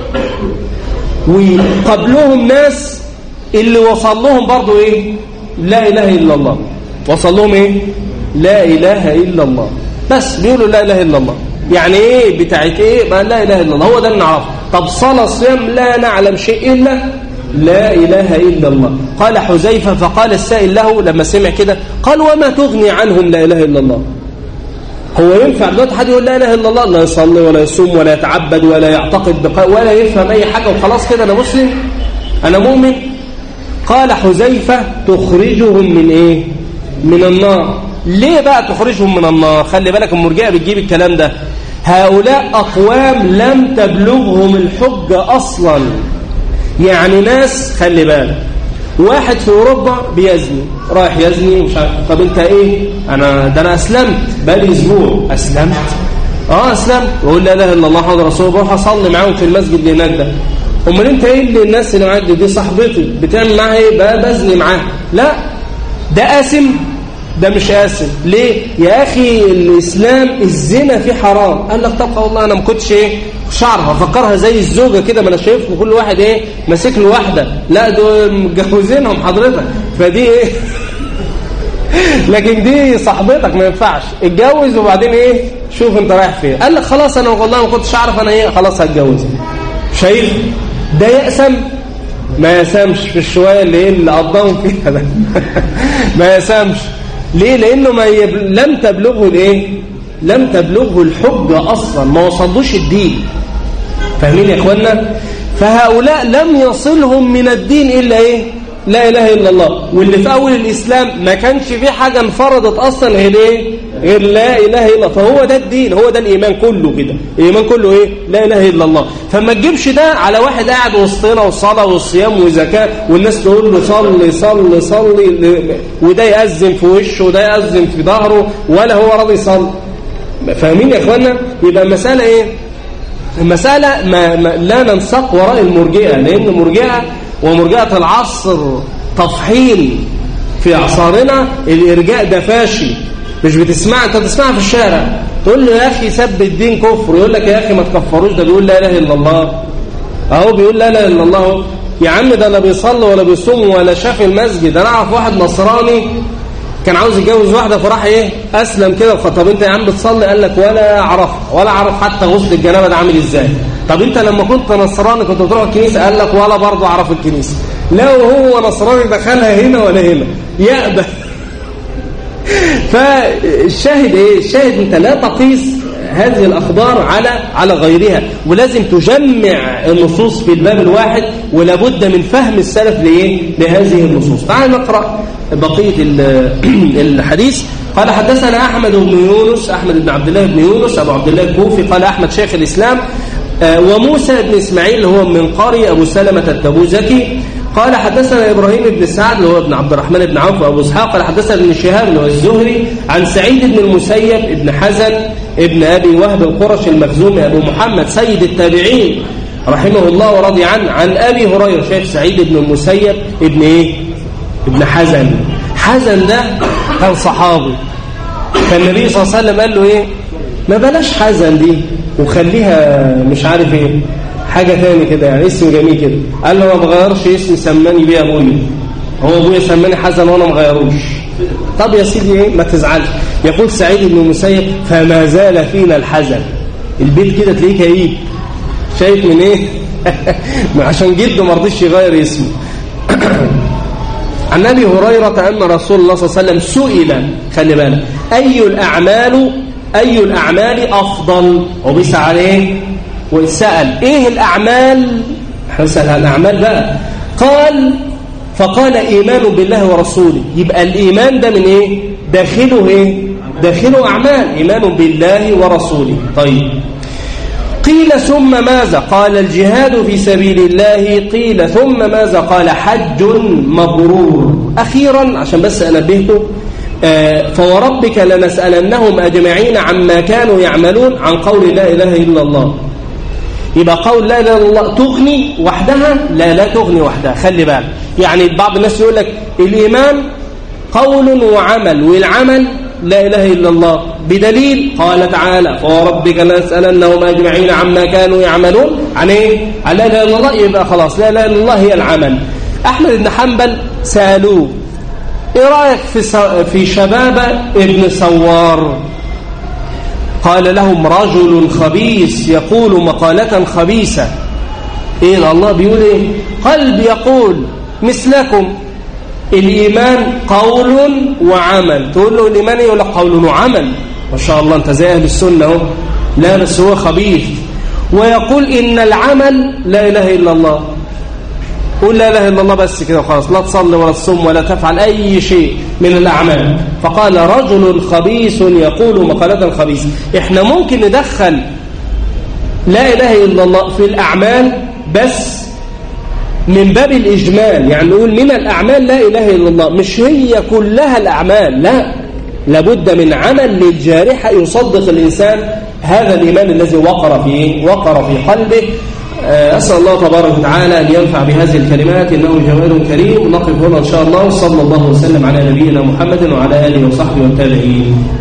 وقبلهم ناس اللي وصل لهم برضو ايه لا اله الا الله وصل لهم ايه لا اله الا الله بس بيقولوا لا اله الا الله يعني ايه بتاعت ايه ما لا اله الا الله هو ده اللي نعرفه طب صلاه صيام لا نعلم شيء الا لا اله الا الله قال حذيفه فقال السائل له لما سمع كده قال وما تغني عنهم لا اله الا الله هو ينفع دلوقتي حد يقول لا اله الا الله لا يصلي ولا يصوم ولا يتعبد ولا يعتقد بق... ولا يفهم اي حاجه وخلاص كده انا مسلم انا مؤمن قال حذيفه تخرجهم من ايه من النار ليه بقى تخرجهم من النار خلي بالك المرجئه بتجيب الكلام ده هؤلاء اقوام لم تبلغهم الحجه اصلا يعني ناس خلي بالك واحد في اوروبا بيزني رايح يزني ومش عارف طب انت ايه انا ده انا اسلمت بقالي اسبوع اسلمت اه اسلمت واقول لا اله الا الله محمد رسول الله بروح اصلي معاهم في المسجد اللي هناك ده امال انت ايه اللي الناس اللي معاك دي, دي صاحبتي بتعمل معاها ايه بقى بزني معاها لا ده قاسم ده مش قاسم ليه يا اخي الاسلام الزنا فيه حرام قال لك طب والله انا ما كنتش ايه شعرها فكرها زي الزوجه كده ما انا شايفكم كل واحد ايه ماسك له واحده لا دول متجوزينهم حضرتك فدي ايه لكن دي صاحبتك ما ينفعش اتجوز وبعدين ايه شوف انت رايح فين قال لك خلاص انا والله ما كنتش اعرف انا ايه خلاص هتجوز شايف ده يأسم ما يسامش في الشوية اللي ايه اللي قضاهم فيها ده ما يسامش ليه لانه ما يب... لم تبلغه الايه لم تبلغه الحجه اصلا ما وصلوش الدين فاهمين يا اخوانا فهؤلاء لم يصلهم من الدين الا ايه لا اله الا الله واللي في اول الاسلام ما كانش فيه حاجه انفرضت اصلا غير ايه غير لا اله الا الله فهو ده الدين هو ده الايمان كله كده الايمان كله ايه لا اله الا الله فما تجيبش ده على واحد قاعد وسطنا وصلاه وصيام وزكاه والناس تقول له صلي صلي صلي وده يأذن في وشه وده يأذن في ظهره ولا هو راضي يصلي فاهمين يا اخوانا يبقى المساله ايه المساله ما, ما لا ننسق وراء المرجئه لان المرجئه ومرجئه العصر تفحيل في اعصارنا الارجاء ده فاشي مش بتسمع انت بتسمعها في الشارع تقول له يا اخي سب الدين كفر يقول لك يا اخي ما تكفروش ده بيقول لا اله الا الله اهو بيقول لا اله الا الله يا عم ده لا بيصلي ولا بيصوم ولا شاف المسجد انا اعرف واحد نصراني كان عاوز يتجوز واحده فراح ايه اسلم كده طب انت يا عم بتصلي قال لك ولا اعرفها ولا اعرف حتى غسل الجنابه ده عامل ازاي طب انت لما كنت نصراني كنت بتروح الكنيسه قال لك ولا برضه اعرف الكنيسه لا وهو نصراني دخلها هنا ولا هنا يأبى فالشاهد ايه الشاهد انت لا تقيس هذه الاخبار على على غيرها ولازم تجمع النصوص في الباب الواحد ولابد من فهم السلف لايه لهذه النصوص تعال نقرا بقيه الحديث قال حدثنا احمد بن يونس احمد بن عبد الله بن يونس ابو عبد الله الكوفي قال احمد شيخ الاسلام وموسى بن اسماعيل اللي هو من قري ابو سلمه التبوذكي قال حدثنا إبراهيم بن سعد اللي هو ابن عبد الرحمن بن عوف وأبو إسحاق قال حدثنا ابن شهاب اللي هو الزهري عن سعيد بن المسيب ابن حزن ابن أبي وهب القرش المخزومي أبو محمد سيد التابعين رحمه الله ورضي عنه عن أبي هريرة شايف سعيد بن المسيب ابن إيه؟ ابن حزن حزن ده كان صحابي فالنبي صلى الله عليه وسلم قال له إيه ما بلاش حزن دي وخليها مش عارف إيه حاجة تاني كده يعني اسم جميل كده قال له ما بغيرش اسمي سماني بيه ابويا هو ابويا سماني حسن وانا ما غيروش طب يا سيدي ايه ما تزعلش يقول سعيد بن المسيب فما زال فينا الحزن البيت كده تلاقيه كئيب شايف من ايه عشان جده ما رضيش يغير اسمه عن ابي هريره ان رسول الله صلى الله عليه وسلم سئل خلي بالك اي الاعمال اي الاعمال افضل وبيسال عليه وسأل ايه الاعمال هنسأل عن الاعمال بقى قال فقال ايمان بالله ورسوله يبقى الايمان ده من ايه داخله ايه داخله اعمال ايمان بالله ورسوله طيب قيل ثم ماذا قال الجهاد في سبيل الله قيل ثم ماذا قال حج مبرور اخيرا عشان بس انبهكم آه فوربك لنسألنهم أجمعين عما كانوا يعملون عن قول لا إله إلا الله يبقى قول لا اله الا الله تغني وحدها لا لا تغني وحدها خلي بالك يعني بعض الناس يقول لك الايمان قول وعمل والعمل لا إله إلا الله بدليل قال تعالى فوربك لنسألنهم أجمعين عما كانوا يعملون عن إيه؟ عن لا إله إلا الله يبقى خلاص لا إله إلا الله هي العمل أحمد بن حنبل سألوه إيه رأيك في, في شباب ابن سوار قال لهم رجل خبيث يقول مقالة خبيثة إيه الله بيقول إيه قلب يقول مثلكم الإيمان قول وعمل تقول له الإيمان يقول لك قول وعمل ما شاء الله أنت زي أهل السنة اهو لا بس هو خبيث ويقول إن العمل لا إله إلا الله قول لا إله إلا الله بس كده خلاص لا تصلي ولا تصوم ولا تفعل أي شيء من الأعمال فقال رجل خبيث يقول مقالة خبيث إحنا ممكن ندخل لا إله إلا الله في الأعمال بس من باب الإجمال يعني نقول من الأعمال لا إله إلا الله مش هي كلها الأعمال لا لابد من عمل للجارحة يصدق الإنسان هذا الإيمان الذي وقر في وقر في قلبه أسأل الله تبارك وتعالى أن ينفع بهذه الكلمات إنه جواد كريم نقف هنا إن شاء الله صلى الله وسلم على نبينا محمد وعلى آله وصحبه والتابعين